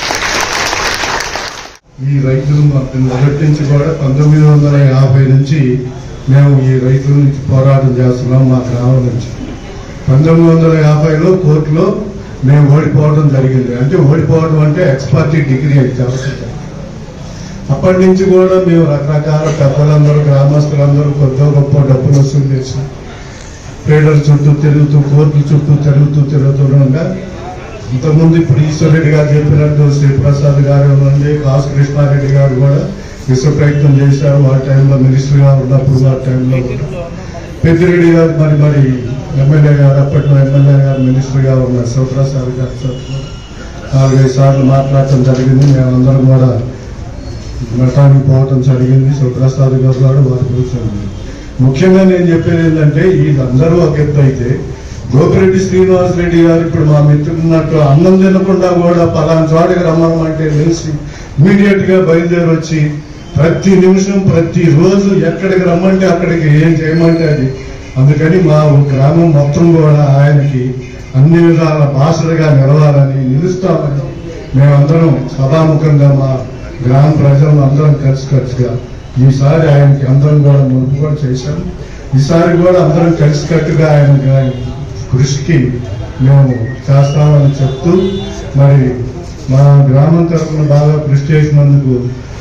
ఈ రైతులు మాకు మొదటి నుంచి కూడా పంతొమ్మిది వందల యాభై నుంచి మేము ఈ రైతుల నుంచి పోరాటం చేస్తున్నాం మా గ్రామం నుంచి పంతొమ్మిది వందల యాభైలో కోర్టులో మేము ఓడిపోవడం జరిగింది అంటే ఓడిపోవడం అంటే ఎక్స్పర్టీ డిగ్రీ ఎగ్జామ్స్ ఉంటాయి. అప్పటి నుంచి కూడా మేము రకరకాల పెద్దలందరూ గ్రామస్తులందరూ కొద్దిగా గొప్ప డబ్బులు వసూలు చేసి పేడల చుట్టూ తిరుగుతూ కోర్టుల చుట్టూ తిరుగుతూ తిరుగుతుండగా ఇంతకుముందు ఇప్పుడు ఈశ్వరెడ్డి గారు చెప్పినట్టు శ్రీప్రసాద్ గారు నుండి కాసు కృష్ణారెడ్డి గారు కూడా విశ్వ ప్రయత్నం చేశారు ఆ టైంలో మినిస్టర్గా ఉన్నప్పుడు ఆ టైంలో కూడా పెద్దిరెడ్డి గారు మరి మరి ఎమ్మెల్యే గారు అప్పట్లో ఎమ్మెల్యే గారు మినిస్టర్గా ఉన్న శివప్రసాద్ గారు తరఫున నాలుగైదు సార్లు మాట్లాడటం జరిగింది మేమందరం కూడా మఠానికి పోవటం జరిగింది శివప్రసాద్ గారు కూడా వారి కూర్చొని ముఖ్యంగా నేను చెప్పేది ఏంటంటే వీళ్ళందరూ ఒక ఎత్తు అయితే గోపిరెడ్డి శ్రీనివాస్ రెడ్డి గారు ఇప్పుడు మా మిత్రున్నట్టు అన్నం తినకుండా కూడా పలానా చోటకి రమ్మనమంటే నిలిచి ఇమీడియట్ గా బయలుదేరి వచ్చి ప్రతి నిమిషం ప్రతి రోజు ఎక్కడికి రమ్మంటే అక్కడికి ఏం చేయమంటే అది అందుకని మా గ్రామం మొత్తం కూడా ఆయనకి అన్ని విధాల భాషలుగా నిలవాలని నిలుస్తామని మేమందరం సభాముఖంగా మా గ్రామ ప్రజలను అందరం కలిసి కలిసిగా ఈసారి ఆయనకి అందరం కూడా మునుపు కూడా చేశాం ఈసారి కూడా అందరం కలిసికట్టుగా ఆయన ఆయన కృషికి మేము చేస్తామని చెప్తూ మరి మా గ్రామం తరఫున బాగా కృషి చేసినందుకు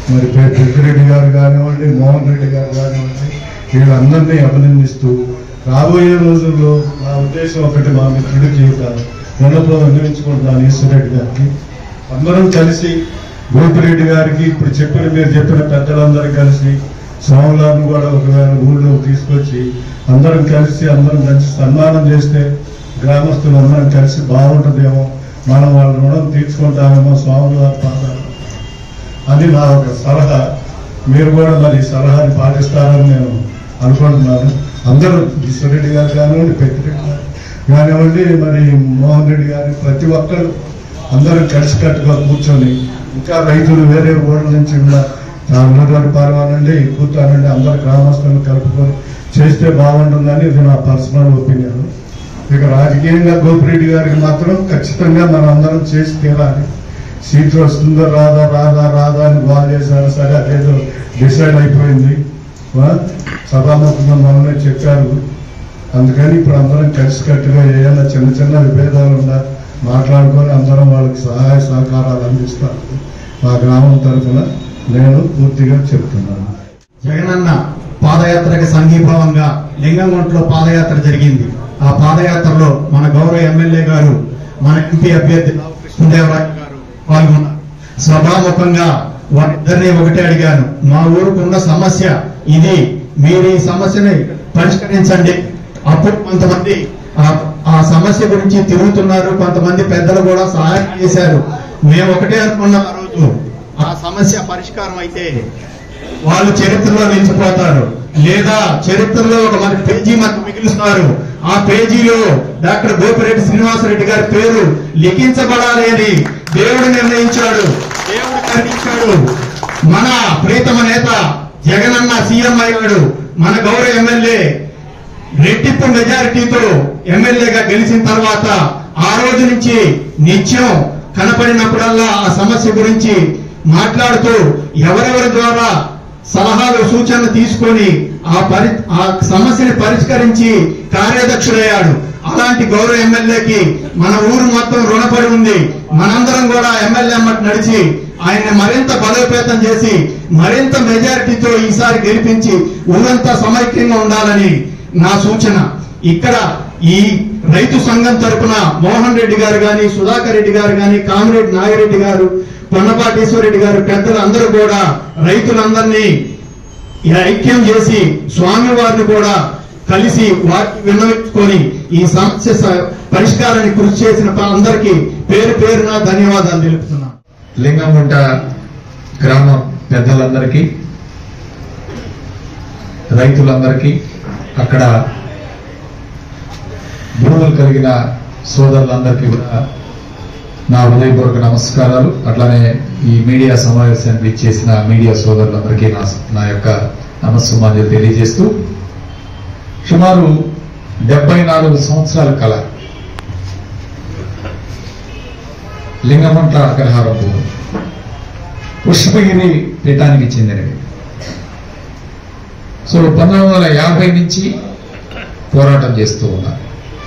మరి పే- పెద్దిరెడ్డి గారు కానివ్వండి మోహన్ రెడ్డి గారు కానివ్వండి వీళ్ళందరినీ అభినందిస్తూ రాబోయే రోజుల్లో నా ఉద్దేశం ఒకటి మా మిత్రుడికి ఒక విన్నపం అందించుకుంటున్నాను ఈశ్వరెడ్డి గారికి అందరం కలిసి గోపిరెడ్డి గారికి ఇప్పుడు చెప్పిన మీరు చెప్పిన పెద్దలందరూ కలిసి స్వాములను కూడా ఒకవేళ ఊళ్ళో తీసుకొచ్చి అందరం కలిసి అందరం కలిసి సన్మానం చేస్తే గ్రామస్తులు అందరం కలిసి బాగుంటుందేమో మనం వాళ్ళ రుణం తీర్చుకుంటామేమో స్వాముల వారి పాదాలు అని నా ఒక సలహా మీరు కూడా మరి ఈ సలహాని పాటిస్తారని నేను అనుకుంటున్నాను అందరూ ఈశ్వరెడ్డి గారు కానివ్వండి పెద్దిరెడ్డి గారు కానివ్వండి మరి మోహన్ రెడ్డి గారు ప్రతి ఒక్కరు అందరూ కలిసికట్టుగా కూర్చొని ఇంకా రైతులు వేరే ఊళ్ళ నుంచి ఉన్న ఉన్నటువంటి పర్వాలండి కూర్చోనండి అందరు గ్రామస్తులను కలుపుకొని చేస్తే బాగుంటుందని ఇది నా పర్సనల్ ఒపీనియన్ ఇక రాజకీయంగా గోపిరెడ్డి గారికి మాత్రం ఖచ్చితంగా మనం అందరం చేసి తీరాలి సీట్ వస్తుందో రాదా రాదా రాదా అని బాగా చేశారు సరే అదేదో డిసైడ్ అయిపోయింది ఆ, సభాముఖంగా మనమే చెప్పారు అందుకని ఇప్పుడు అందరం కలిసికట్టుగా ఏదైనా చిన్న చిన్న విభేదాలు ఉన్నా మాట్లాడుకొని అందరం వాళ్ళకి సహాయ సహకారాలు అందిస్తాను మా గ్రామం తరఫున నేను పూర్తిగా చెప్తున్నాను జగనన్న పాదయాత్రకి సంఘీభావంగా లింగంగుంటలో పాదయాత్ర జరిగింది ఆ పాదయాత్రలో మన గౌరవ ఎమ్మెల్యే గారు మన ఎంపీ అభ్యర్థి కృష్ణదేవరాయ గారు పాల్గొన్నారు సభాముఖంగా వారిద్దరిని ఒకటే అడిగాను మా ఊరుకున్న సమస్య ఇది మీరు ఈ సమస్యని పరిష్కరించండి అప్పుడు కొంతమంది ఆ- ఆ సమస్య గురించి తిరుగుతున్నారు కొంతమంది పెద్దలు కూడా సహాయం చేశారు మేము ఒకటే అనుకున్నాం ఆ రోజు ఆ సమస్య పరిష్కారం అయితే వాళ్ళు చరిత్రలో నిలిచిపోతారు లేదా చరిత్రలో ఒక మన పేజీ మనకు మిగిలిస్తున్నారు ఆ పేజీలో డాక్టర్ గోపిరెడ్డి శ్రీనివాసరెడ్డి గారి పేరు లిఖించబడాలి అని దేవుడు నిర్ణయించాడు దేవుడు కరుణించాడు మన ప్రీతమ నేత జగనన్న సీఎం అయ్యాడు మన గౌరవ ఎమ్మెల్యే రెట్టింపు మెజారిటీతో ఎమ్మెల్యేగా గెలిచిన తర్వాత ఆ రోజు నుంచి నిత్యం కనపడినప్పుడల్లా ఆ సమస్య గురించి మాట్లాడుతూ ఎవరెవరి ద్వారా సలహాలు సూచనలు తీసుకొని ఆ పరి ఆ సమస్యని పరిష్కరించి కార్యదక్షుడయ్యాడు అలాంటి గౌరవ ఎమ్మెల్యేకి మన ఊరు మొత్తం రుణపడి ఉంది మనందరం కూడా ఎమ్మెల్యే అమ్మటి నడిచి ఆయన్ని మరింత బలోపేతం చేసి మరింత మెజారిటీతో ఈసారి గెలిపించి ఊరంతా సమైక్యంగా ఉండాలని నా సూచన ఇక్కడ ఈ రైతు సంఘం తరపున మోహన్ రెడ్డి గారు గాని సుధాకర్ రెడ్డి గారు గాని కామిరెడ్డి నాగిరెడ్డి గారు పొన్నపాటేశ్వరరెడ్డి గారు పెద్దలు అందరూ కూడా రైతులందరినీ ఈ ఐక్యం చేసి స్వామి వారిని కూడా కలిసి వారికి విన్నవించుకొని ఈ సమస్య స- పరిష్కారాన్ని కృషి చేసిన అందరికీ పేరు పేరున ధన్యవాదాలు తెలుపుతున్నాను లింగంగుంట గ్రామ పెద్దలందరికీ రైతులందరికీ అక్కడ భూములు కలిగిన సోదరులందరికీ కూడా నా హృదయపూర్వక నమస్కారాలు అట్లానే ఈ మీడియా సమావేశానికి ఇచ్చేసిన మీడియా సోదరులందరికీ నా నా యొక్క నమస్సుమాన్యులు తెలియజేస్తూ సుమారు డెబ్బై నాలుగు సంవత్సరాల కల లింగమంట అగ్రహారం భూమి పుష్పగిరి పీఠానికి చెందినవి సో పంతొమ్మిది వందల యాభై నుంచి పోరాటం చేస్తూ ఉన్నారు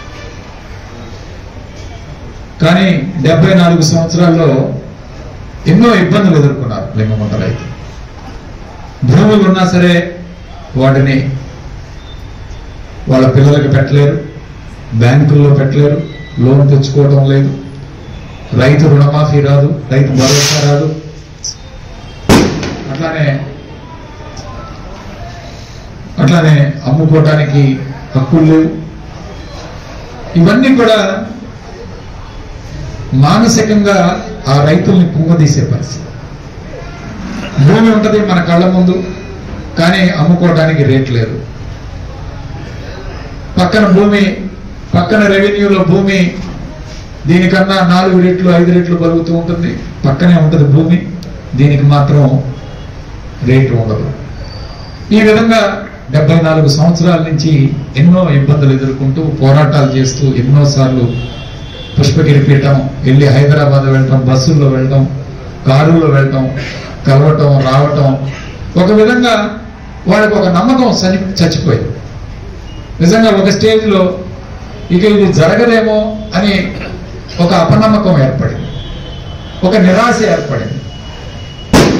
కానీ డెబ్బై నాలుగు సంవత్సరాల్లో ఎన్నో ఇబ్బందులు ఎదుర్కొన్నారు లింగమంట రైతు భూములు ఉన్నా సరే వాటిని వాళ్ళ పిల్లలకి పెట్టలేరు బ్యాంకుల్లో పెట్టలేరు లోన్ తెచ్చుకోవడం లేదు రైతు రుణమాఫీ రాదు రైతు భరోసా రాదు అట్లానే అట్లానే అమ్ముకోవటానికి హక్కులు లేవు ఇవన్నీ కూడా మానసికంగా ఆ రైతుల్ని కుంగదీసే పరిస్థితి భూమి ఉంటది మన కళ్ళ ముందు కానీ అమ్ముకోవడానికి రేట్ లేదు పక్కన భూమి పక్కన రెవెన్యూలో భూమి దీనికన్నా నాలుగు రెట్లు ఐదు రెట్లు బలుగుతూ ఉంటుంది పక్కనే ఉంటుంది భూమి దీనికి మాత్రం రేటు ఉండదు ఈ విధంగా డెబ్బై నాలుగు సంవత్సరాల నుంచి ఎన్నో ఇబ్బందులు ఎదుర్కొంటూ పోరాటాలు చేస్తూ ఎన్నోసార్లు పుష్పగిరి పీఠం వెళ్ళి హైదరాబాద్ వెళ్ళటం బస్సుల్లో వెళ్ళటం కారుల్లో వెళ్ళటం కలవటం రావటం ఒక విధంగా వాళ్ళకి ఒక నమ్మకం చని చచ్చిపోయింది నిజంగా ఒక స్టేజ్లో ఇక ఇది జరగదేమో అని ఒక అపనమ్మకం ఏర్పడింది ఒక నిరాశ ఏర్పడింది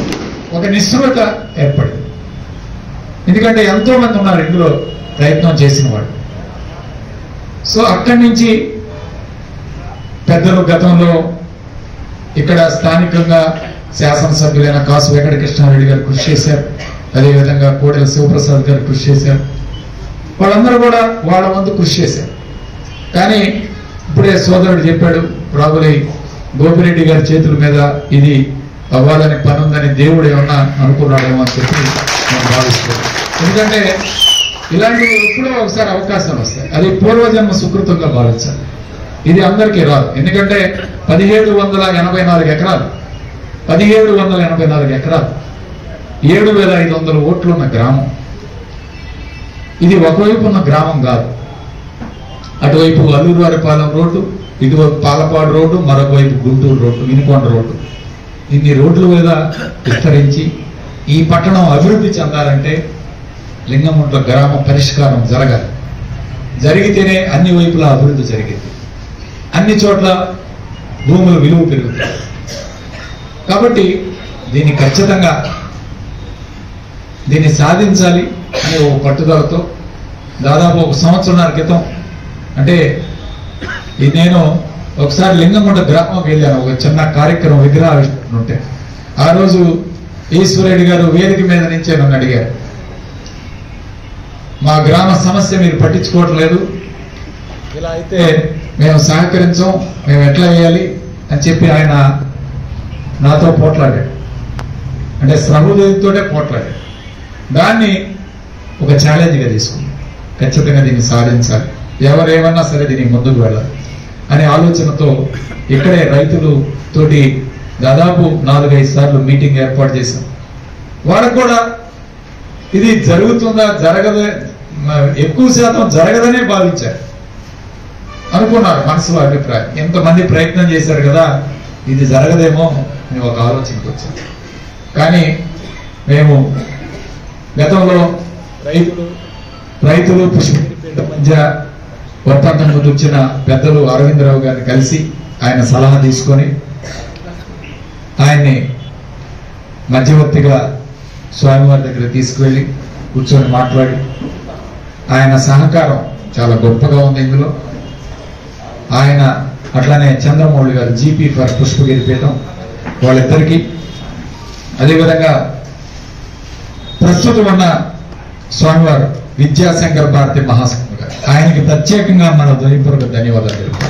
ఒక నిస్పృహత ఏర్పడింది ఎందుకంటే ఎంతో మంది ఉన్నారు ఇందులో ప్రయత్నం చేసిన వాళ్ళు సో అక్కడి నుంచి పెద్దలు గతంలో ఇక్కడ స్థానికంగా శాసనసభ్యులైన కాసు వెంకటకృష్ణారెడ్డి గారు కృషి చేశారు అదేవిధంగా కోడెల శివప్రసాద్ గారు కృషి చేశారు వాళ్ళందరూ కూడా వాళ్ళ వంతు కృషి చేశారు కానీ ఇప్పుడే సోదరుడు చెప్పాడు రాబోయే గోపిరెడ్డి గారి చేతుల మీద ఇది అవ్వాలని పని ఉందని దేవుడు ఏమన్నా అనుకున్నాడేమో అని చెప్పి నేను భావిస్తున్నాను ఎందుకంటే ఇలాంటివి ఎప్పుడో ఒకసారి అవకాశాలు వస్తాయి అది పూర్వజన్మ సుకృతంగా భావించాలి ఇది అందరికీ రాదు ఎందుకంటే పదిహేడు వందల ఎనభై నాలుగు ఎకరాలు పదిహేడు వందల ఎనభై నాలుగు ఎకరాలు ఏడు వేల ఐదు వందల ఓట్లు ఉన్న గ్రామం ఇది ఒకవైపు ఉన్న గ్రామం కాదు అటువైపు అల్లూరువారిపాలెం రోడ్డు ఇటువైపు పాలపాడు రోడ్డు మరొక వైపు గుంటూరు రోడ్డు వినుకొండ రోడ్డు ఇన్ని రోడ్ల మీద విస్తరించి ఈ పట్టణం అభివృద్ధి చెందాలంటే లింగముంట్ల గ్రామ పరిష్కారం జరగాలి జరిగితేనే అన్ని వైపులా అభివృద్ధి జరిగింది అన్ని చోట్ల భూముల విలువ పెరుగుతాయి కాబట్టి దీన్ని ఖచ్చితంగా దీన్ని సాధించాలి అనే ఒక పట్టుదలతో దాదాపు ఒక సంవత్సరాల క్రితం అంటే ఈ నేను ఒకసారి లింగంకొండ గ్రామంకి వెళ్ళాను ఒక చిన్న కార్యక్రమం విగ్రహావిష్కరణ ఉంటే ఆ రోజు ఈశ్వరెడ్డి గారు వేదిక మీద నుంచే నన్ను అడిగారు మా గ్రామ సమస్య మీరు పట్టించుకోవట్లేదు ఇలా అయితే మేము సహకరించం మేము ఎట్లా వేయాలి అని చెప్పి ఆయన నాతో పోట్లాడాడు అంటే శ్రమతోటే పోట్లాడాడు దాన్ని ఒక ఛాలెంజ్గా తీసుకుంది ఖచ్చితంగా దీన్ని సాధించాలి ఎవరేమన్నా సరే దీనికి ముందుకు వెళ్ళాలి అనే ఆలోచనతో ఇక్కడే రైతులు తోటి దాదాపు నాలుగైదు సార్లు మీటింగ్ ఏర్పాటు చేశాం వాళ్ళకు కూడా ఇది జరుగుతుందా జరగదు ఎక్కువ శాతం జరగదనే భావించారు అనుకున్నారు మనసులో అభిప్రాయం ఎంతమంది ప్రయత్నం చేశారు కదా ఇది జరగదేమో అని ఒక ఆలోచనకు వచ్చారు కానీ మేము గతంలో రైతులు రైతులు పుష్పగిరిపేట మధ్య ఒప్పందం కుదిర్చిన పెద్దలు అరవిందరావు గారిని కలిసి ఆయన సలహా తీసుకొని ఆయన్ని మధ్యవర్తిగా స్వామివారి దగ్గర తీసుకువెళ్ళి కూర్చొని మాట్లాడి ఆయన సహకారం చాలా గొప్పగా ఉంది ఇందులో ఆయన అట్లానే చంద్రమౌళి గారు జీపీ ఫర్ పుష్పగిరి పీఠం వాళ్ళిద్దరికీ అదేవిధంగా ప్రస్తుతం ఉన్న స్వామివారు విద్యాశంకర్ భారతి మహాస్వామి గారు ఆయనకి ప్రత్యేకంగా మన హృదయపూర్వక ధన్యవాదాలు తెలుపుతాం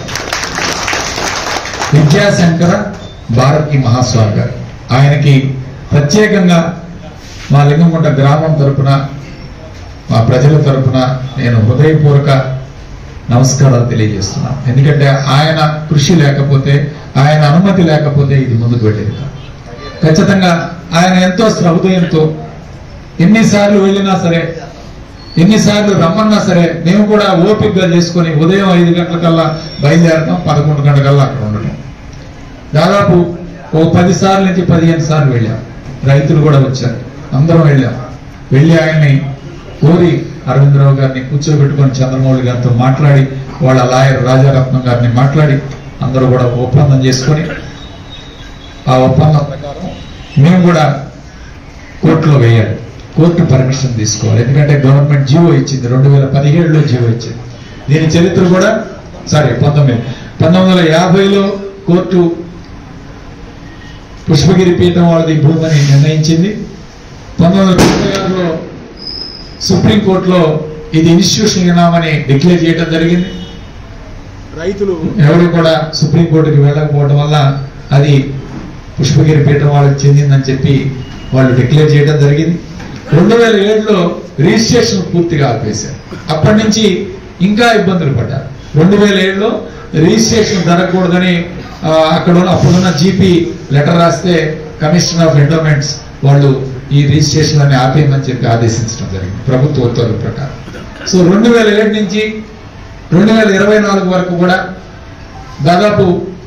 విద్యాశంకర భారతి మహాస్వామి గారు ఆయనకి ప్రత్యేకంగా మా లింగంగుంట గ్రామం తరపున మా ప్రజల తరపున నేను హృదయపూర్వక నమస్కారాలు తెలియజేస్తున్నాను ఎందుకంటే ఆయన కృషి లేకపోతే ఆయన అనుమతి లేకపోతే ఇది ముందుకు వెళ్ళేది కాదు ఖచ్చితంగా ఆయన ఎంతో హృదయంతో ఎన్నిసార్లు వెళ్ళినా సరే ఎన్నిసార్లు రమ్మన్నా సరే మేము కూడా ఓపికగా చేసుకొని ఉదయం ఐదు గంటలకల్లా బయలుదేరడం పదకొండు గంటలకల్లా అక్కడ ఉండటం దాదాపు ఓ పది సార్లు నుంచి పదిహేను సార్లు వెళ్ళాం రైతులు కూడా వచ్చారు అందరం వెళ్ళాం వెళ్ళి ఆయన్ని కోరి అరవిందరావు గారిని కూర్చోబెట్టుకొని చంద్రమౌళి గారితో మాట్లాడి వాళ్ళ లాయర్ రాజారత్నం గారిని మాట్లాడి అందరూ కూడా ఒప్పందం చేసుకొని ఆ ఒప్పందం ప్రకారం మేము కూడా కోర్టులో వేయాలి కోర్టు పర్మిషన్ తీసుకోవాలి ఎందుకంటే గవర్నమెంట్ జీవో ఇచ్చింది రెండు వేల పదిహేడులో జీవో ఇచ్చింది దీని చరిత్ర కూడా సారీ పంతొమ్మిది పంతొమ్మిది వందల యాభైలో కోర్టు పుష్పగిరి పీఠం వాళ్ళది భూమని నిర్ణయించింది పంతొమ్మిది వందల తొంభై ఆరులో సుప్రీంకోర్టులో ఇది ఇన్స్టిట్యూషన్ ఇనామని డిక్లేర్ చేయడం జరిగింది రైతులు ఎవరు కూడా సుప్రీంకోర్టుకి వెళ్ళకపోవడం వల్ల అది పుష్పగిరి పీఠం వాళ్ళకి చెందిందని చెప్పి వాళ్ళు డిక్లేర్ చేయడం జరిగింది రెండు వేల ఏడులో రిజిస్ట్రేషన్ పూర్తిగా ఆపేశారు అప్పటి నుంచి ఇంకా ఇబ్బందులు పడ్డారు రెండు వేల ఏడులో రిజిస్ట్రేషన్ జరగకూడదని ఆ, అక్కడ ఉన్న అప్పుడున్న జీపీ లెటర్ రాస్తే కమిషనర్ ఆఫ్ ఎండోమెంట్స్ వాళ్ళు ఈ రిజిస్ట్రేషన్ అన్ని ఆపేయమని చెప్పి ఆదేశించడం జరిగింది ప్రభుత్వ ఉత్తర్వుల ప్రకారం సో రెండు వేల ఏడు నుంచి రెండు వేల ఇరవై నాలుగు వరకు కూడా దాదాపు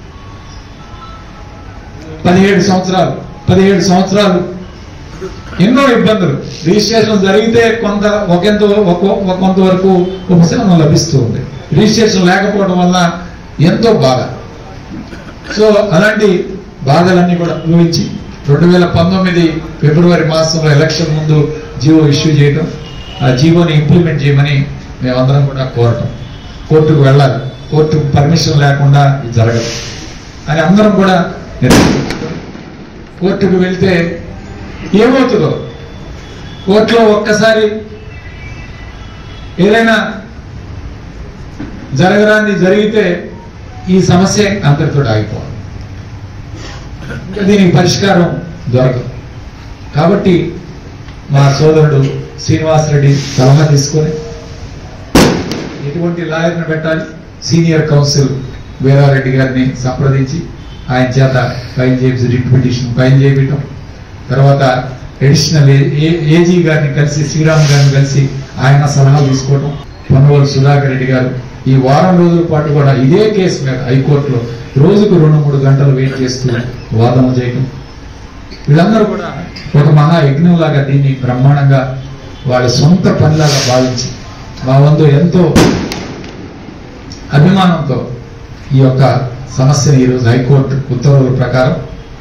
పదిహేడు సంవత్సరాలు పదిహేడు సంవత్సరాలు ఎన్నో ఇబ్బందులు రిజిస్ట్రేషన్ జరిగితే కొంత ఒకంత ఒక- ఒక కొంతవరకు ఉపశమనం లభిస్తూ ఉంది రిజిస్ట్రేషన్ లేకపోవడం వల్ల ఎంతో బాధ సో అలాంటి బాధలన్నీ కూడా అనుభవించి రెండు వేల పంతొమ్మిది ఫిబ్రవరి మాసంలో ఎలక్షన్ ముందు జీవో ఇష్యూ చేయడం ఆ జీవోని ఇంప్లిమెంట్ చేయమని మేమందరం కూడా కోరటం కోర్టుకు వెళ్ళాలి కోర్టు పర్మిషన్ లేకుండా ఇది జరగదు అని అందరం కూడా నిర్ణయించుకున్నాం. కోర్టుకు వెళ్తే ఏమవుతుందో కోర్టులో ఒక్కసారి ఏదైనా జరగరాంది జరిగితే ఈ సమస్య అంతటితో ఆగిపోవాలి ఇంకా దీనికి పరిష్కారం దొరకదు కాబట్టి మా సోదరుడు శ్రీనివాసరెడ్డి సలహా తీసుకొని ఎటువంటి లాయర్ని పెట్టాలి సీనియర్ కౌన్సిల్ వీరారెడ్డి గారిని సంప్రదించి ఆయన చేత ఫైల్ చేసి రిట్ పిటిషన్ ఫైల్ చేయటం తర్వాత అడిషనల్ ఏజీ గారిని కలిసి శ్రీరామ్ గారిని కలిసి ఆయన సలహా తీసుకోవటం పొన్నవోలు సుధాకర్ రెడ్డి గారు ఈ వారం రోజుల పాటు కూడా ఇదే కేసు మీద హైకోర్టులో రోజుకు రెండు మూడు గంటలు వెయిట్ చేస్తూ వాదన చేయటం వీళ్ళందరూ కూడా ఒక మహా యజ్ఞం లాగా దీన్ని బ్రహ్మాండంగా వాళ్ళ సొంత పనిలాగా భావించి మా వంతు ఎంతో అభిమానంతో ఈ యొక్క సమస్యని ఈరోజు హైకోర్టు ఉత్తర్వుల ప్రకారం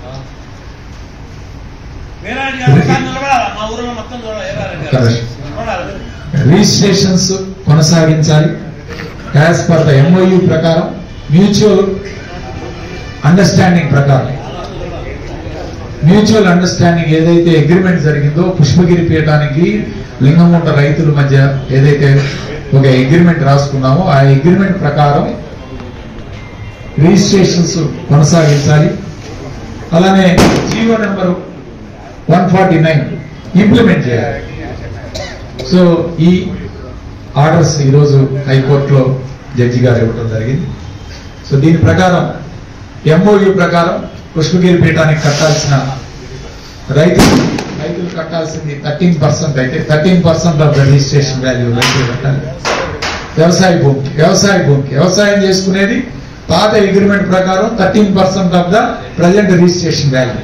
ఒక్క నిమిషం. రిజిస్ట్రేషన్స్ కొనసాగించాలి యాజ్ పర్ ద ఎంఓయూ ప్రకారం మ్యూచువల్ అండర్స్టాండింగ్ ప్రకారం మ్యూచువల్ అండర్స్టాండింగ్ ఏదైతే అగ్రిమెంట్ జరిగిందో పుష్పగిరి పీఠానికి లింగముంట రైతుల మధ్య ఏదైతే ఒక అగ్రిమెంట్ రాసుకున్నామో ఆ అగ్రిమెంట్ ప్రకారం రిజిస్ట్రేషన్స్ కొనసాగించాలి అలానే GO number one forty nine implement చేయాలి సో ఈ ఆర్డర్స్ ఈరోజు హైకోర్టులో జడ్జి గారు ఇవ్వడం జరిగింది సో దీని ప్రకారం ఎంఓయు ప్రకారం పుష్పగిరి పీఠానికి కట్టాల్సిన రైతులు రైతులు కట్టాల్సింది థర్టీన్ పర్సెంట్ అయితే thirteen percent of the registration value రైతులు కట్టాలి వ్యవసాయ భూమికి వ్యవసాయ భూమికి వ్యవసాయం చేసుకునేది పాత అగ్రిమెంట్ ప్రకారం thirteen percent of the present registration value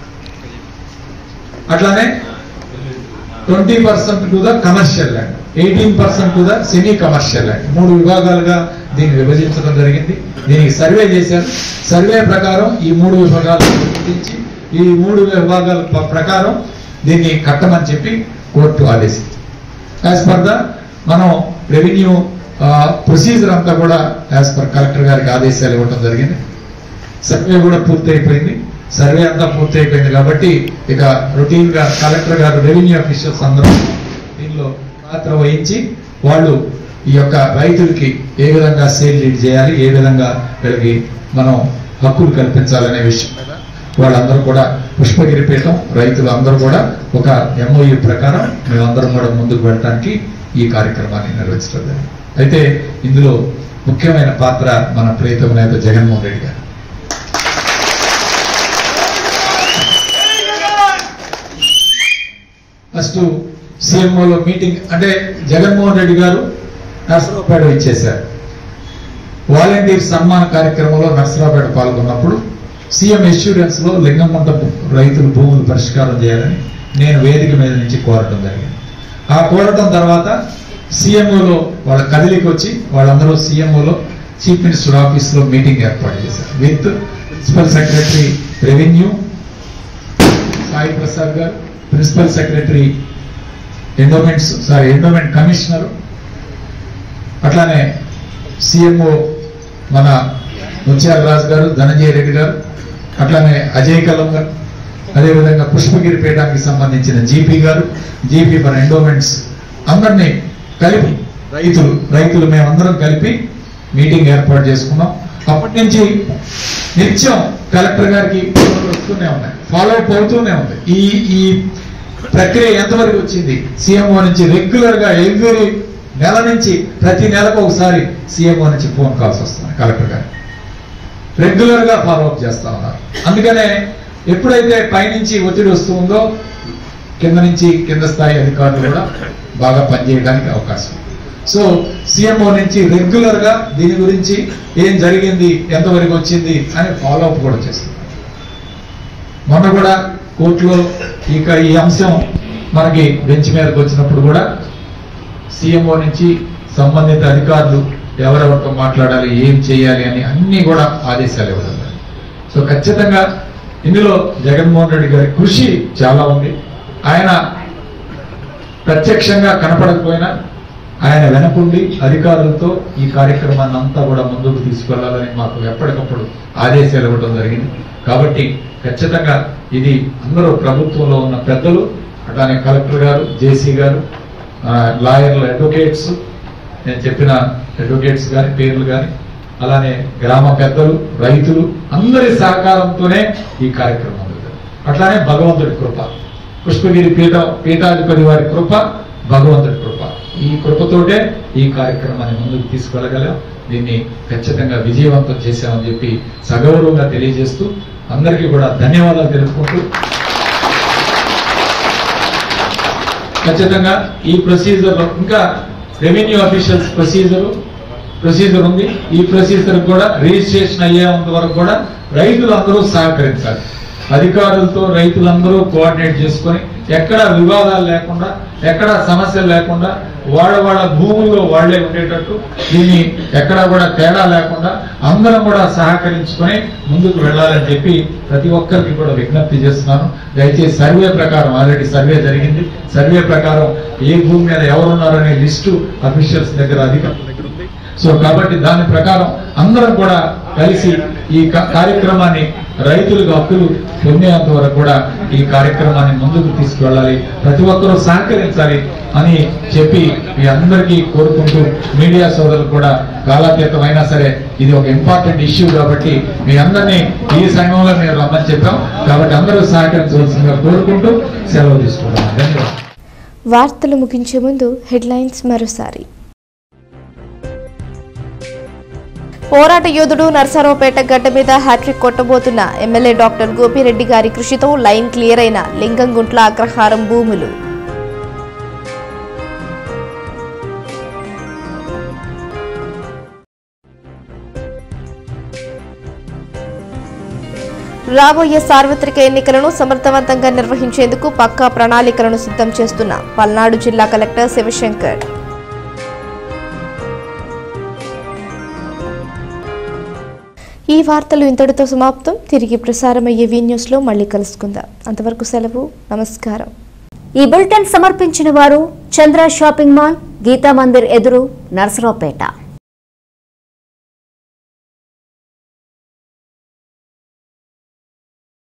అట్లానే twenty percent to the commercial land eighteen percent to the semi commercial land మూడు విభాగాలుగా దీన్ని విభజించడం జరిగింది దీనికి సర్వే చేశారు సర్వే ప్రకారం ఈ మూడు విభాగాలు గుర్తించి ఈ మూడు విభాగాల ప్ర- ప్రకారం దీన్ని కట్టమని చెప్పి కోర్టు ఆదేశించింది యాజ్ పర్ ద మనం రెవెన్యూ ప్రొసీజర్ అంతా కూడా యాజ్ పర్ కలెక్టర్ గారికి ఆదేశాలు ఇవ్వడం జరిగింది సర్వే కూడా పూర్తి అయిపోయింది సర్వే అంతా పూర్తి అయిపోయింది కాబట్టి ఇక రొటీన్ గా కలెక్టర్ గారు రెవెన్యూ అఫీషియల్స్ అందరూ దీనిలో పాత్ర వహించి వాళ్ళు ఈ యొక్క రైతులకి ఏ విధంగా సేల్ లీడ్ చేయాలి ఏ విధంగా వీళ్ళకి మనం హక్కులు కల్పించాలనే విషయం మీద వాళ్ళందరూ కూడా పుష్పగిరి పీఠం రైతులు అందరూ కూడా ఒక ఎంఓయు ప్రకారం మేమందరం కూడా ముందుకు వెళ్ళడానికి ఈ కార్యక్రమాన్ని నిర్వహించడం జరిగింది అయితే ఇందులో ముఖ్యమైన పాత్ర మన ప్రియతమ నేత జగన్మోహన్ రెడ్డి గారు ఫస్ట్ సీఎంఓలో మీటింగ్ అంటే జగన్మోహన్ రెడ్డి గారు నర్సరావుపేట ఇచ్చేశారు వాలంటీర్ సన్మాన కార్యక్రమంలో నర్సరావుపేట పాల్గొన్నప్పుడు సీఎం ఇన్సూరెన్స్ లో లింగమంట రైతుల భూములు పరిష్కారం చేయాలని నేను వేదిక మీద నుంచి కోరటం జరిగింది ఆ కోరటం తర్వాత సీఎంఓలో వాళ్ళ కదిలికి వచ్చి వాళ్ళందరూ సీఎంఓలో చీఫ్ మినిస్టర్ ఆఫీస్ లో మీటింగ్ ఏర్పాటు చేశారు with principal secretary revenue Sai Prasad గారు principal secretary endowments sorry endowment commissioner అట్లానే సిఎంఓ మన ముత్యాల రాజు గారు ధనంజయ రెడ్డి గారు అట్లానే అజయ్ కలం గారు అదేవిధంగా పుష్పగిరి పీఠానికి సంబంధించిన జీపీ గారు జీపీ ఫర్ ఎండోమెంట్స్ అందరినీ కలిపి రైతులు రైతులు మేమందరం కలిపి మీటింగ్ ఏర్పాటు చేసుకున్నాం అప్పటి నుంచి నిత్యం కలెక్టర్ గారికి ఫోన్లు వస్తూనే ఉన్నాయి ఫాలో అప్ అవుతూనే ఉంది ఈ ఈ ప్రక్రియ ఎంతవరకు వచ్చింది సీఎంఓ నుంచి రెగ్యులర్ గా ఎవ్రీ నెల నుంచి ప్రతి నెలకు ఒకసారి సీఎంఓ నుంచి ఫోన్ కాల్స్ వస్తున్నాయి కలెక్టర్ గారు రెగ్యులర్ గా ఫాలో అప్ చేస్తా ఉన్నారు అందుకనే ఎప్పుడైతే పైనుంచి ఒత్తిడి వస్తుందో కింద నుంచి కింద స్థాయి అధికారులు కూడా బాగా పనిచేయడానికి అవకాశం ఉంది. సో సీఎంఓ నుంచి రెగ్యులర్ గా దీని గురించి ఏం జరిగింది ఎంతవరకు వచ్చింది అని ఫాలో అప్ కూడా చేస్తున్నారు మొన్న కూడా కోర్టులో ఇక ఈ అంశం మనకి బెంచ్ మీదకి వచ్చినప్పుడు కూడా సీఎంఓ నుంచి సంబంధిత అధికారులు ఎవరెవరితో మాట్లాడాలి ఏం చేయాలి అని అన్ని కూడా ఆదేశాలు ఇవ్వడం జరిగింది. సో ఖచ్చితంగా ఇందులో జగన్మోహన్ రెడ్డి గారి కృషి చాలా ఉంది ఆయన ప్రత్యక్షంగా కనపడకపోయినా ఆయన వెనకుండి అధికారులతో ఈ కార్యక్రమాన్ని అంతా కూడా ముందుకు తీసుకెళ్లాలని మాకు ఎప్పటికప్పుడు ఆదేశాలు ఇవ్వడం జరిగింది కాబట్టి ఖచ్చితంగా ఇది అందరూ ప్రభుత్వంలో ఉన్న పెద్దలు అట్లానే కలెక్టర్ గారు జేసీ గారు ఆ, లాయర్లు అడ్వకేట్స్ నేను చెప్పిన అడ్వకేట్స్ కానీ పేర్లు కానీ అలానే గ్రామ పెద్దలు రైతులు అందరి సహకారంతోనే ఈ కార్యక్రమం జరుగుతుంది. అట్లానే భగవంతుడి కృప పుష్పగిరి పీఠ పీఠాధిపతి వారి కృప భగవంతుడి కృప ఈ కృపతోటే ఈ కార్యక్రమాన్ని ముందుకు తీసుకెళ్ళగలం దీన్ని ఖచ్చితంగా విజయవంతం చేశామని చెప్పి సగౌరవంగా తెలియజేస్తూ అందరికీ కూడా ధన్యవాదాలు తెలుపుకుంటూ ఖచ్చితంగా ఈ ప్రొసీజర్ లో ఇంకా రెవెన్యూ అఫీషియల్స్ ప్రొసీజర్ ప్రొసీజర్ ఉంది ఈ ప్రొసీజర్ కూడా రిజిస్ట్రేషన్ అయ్యేంత వరకు కూడా రైతులు అందరూ సహకరించాలి అధికారులతో రైతులందరూ కోఆర్డినేట్ చేసుకొని ఎక్కడ వివాదాలు లేకుండా ఎక్కడ సమస్యలు లేకుండా వాళ్ళ వాళ్ళ భూముల్లో వాళ్లే ఉండేటట్టు దీన్ని ఎక్కడ కూడా తేడా లేకుండా అందరం కూడా సహకరించుకొని ముందుకు వెళ్ళాలని చెప్పి ప్రతి ఒక్కరికి కూడా విజ్ఞప్తి చేస్తున్నాను దయచేసి సర్వే ప్రకారం ఆల్రెడీ సర్వే జరిగింది సర్వే ప్రకారం ఏ భూమి మీద ఎవరున్నారనే లిస్టు అఫీషియల్స్ దగ్గర అధికారుల దగ్గర ఉంది సో కాబట్టి దాని ప్రకారం అందరం కూడా కలిసి ఈ కా- కార్యక్రమాన్ని రైతులకు హక్కులు పొందేంత వరకు కూడా ఈ కార్యక్రమాన్ని ముందుకు తీసుకువెళ్ళాలి ప్రతి ఒక్కరూ సహకరించాలి అని చెప్పి మీ అందరికీ కోరుకుంటూ మీడియా సోదరులు కూడా కాలాతీతం అయినా సరే ఇది ఒక ఇంపార్టెంట్ ఇష్యూ కాబట్టి మీ అందరినీ ఈ సమయంలో మేము రమ్మని చెప్పాం కాబట్టి అందరూ సహకరించవలసిందిగా కోరుకుంటూ సెలవు తీసుకుంటాం ధన్యవాదాలు వార్తలు ముగించే ముందు హెడ్లైన్స్ మరోసారి పోరాట యోధుడు నర్సారావుపేట గడ్డ మీద హ్యాట్రిక్ కొట్టబోతున్న ఎమ్మెల్యే డాక్టర్ గోపిరెడ్డి గారి కృషితో లైన్ క్లియర్ అయిన లింగంగుంట్ల అగ్రహారం భూములు రాబోయే సార్వత్రిక ఎన్నికలను సమర్థవంతంగా నిర్వహించేందుకు పక్కా ప్రణాళికలను సిద్ధం చేస్తున్న పల్నాడు జిల్లా కలెక్టర్ శివశంకర్ ఈ వార్తలు ఇంతటితో సమాప్తం తిరిగి ప్రసారమయ్యే వీ న్యూస్లో మళ్ళీ కలుసుకుందాం అంతవరకు సెలవు నమస్కారం ఈ బులెటిన్ సమర్పించిన వారు చంద్ర షాపింగ్ మాల్ గీతా మందిర్ ఎదురు నర్సరావుపేట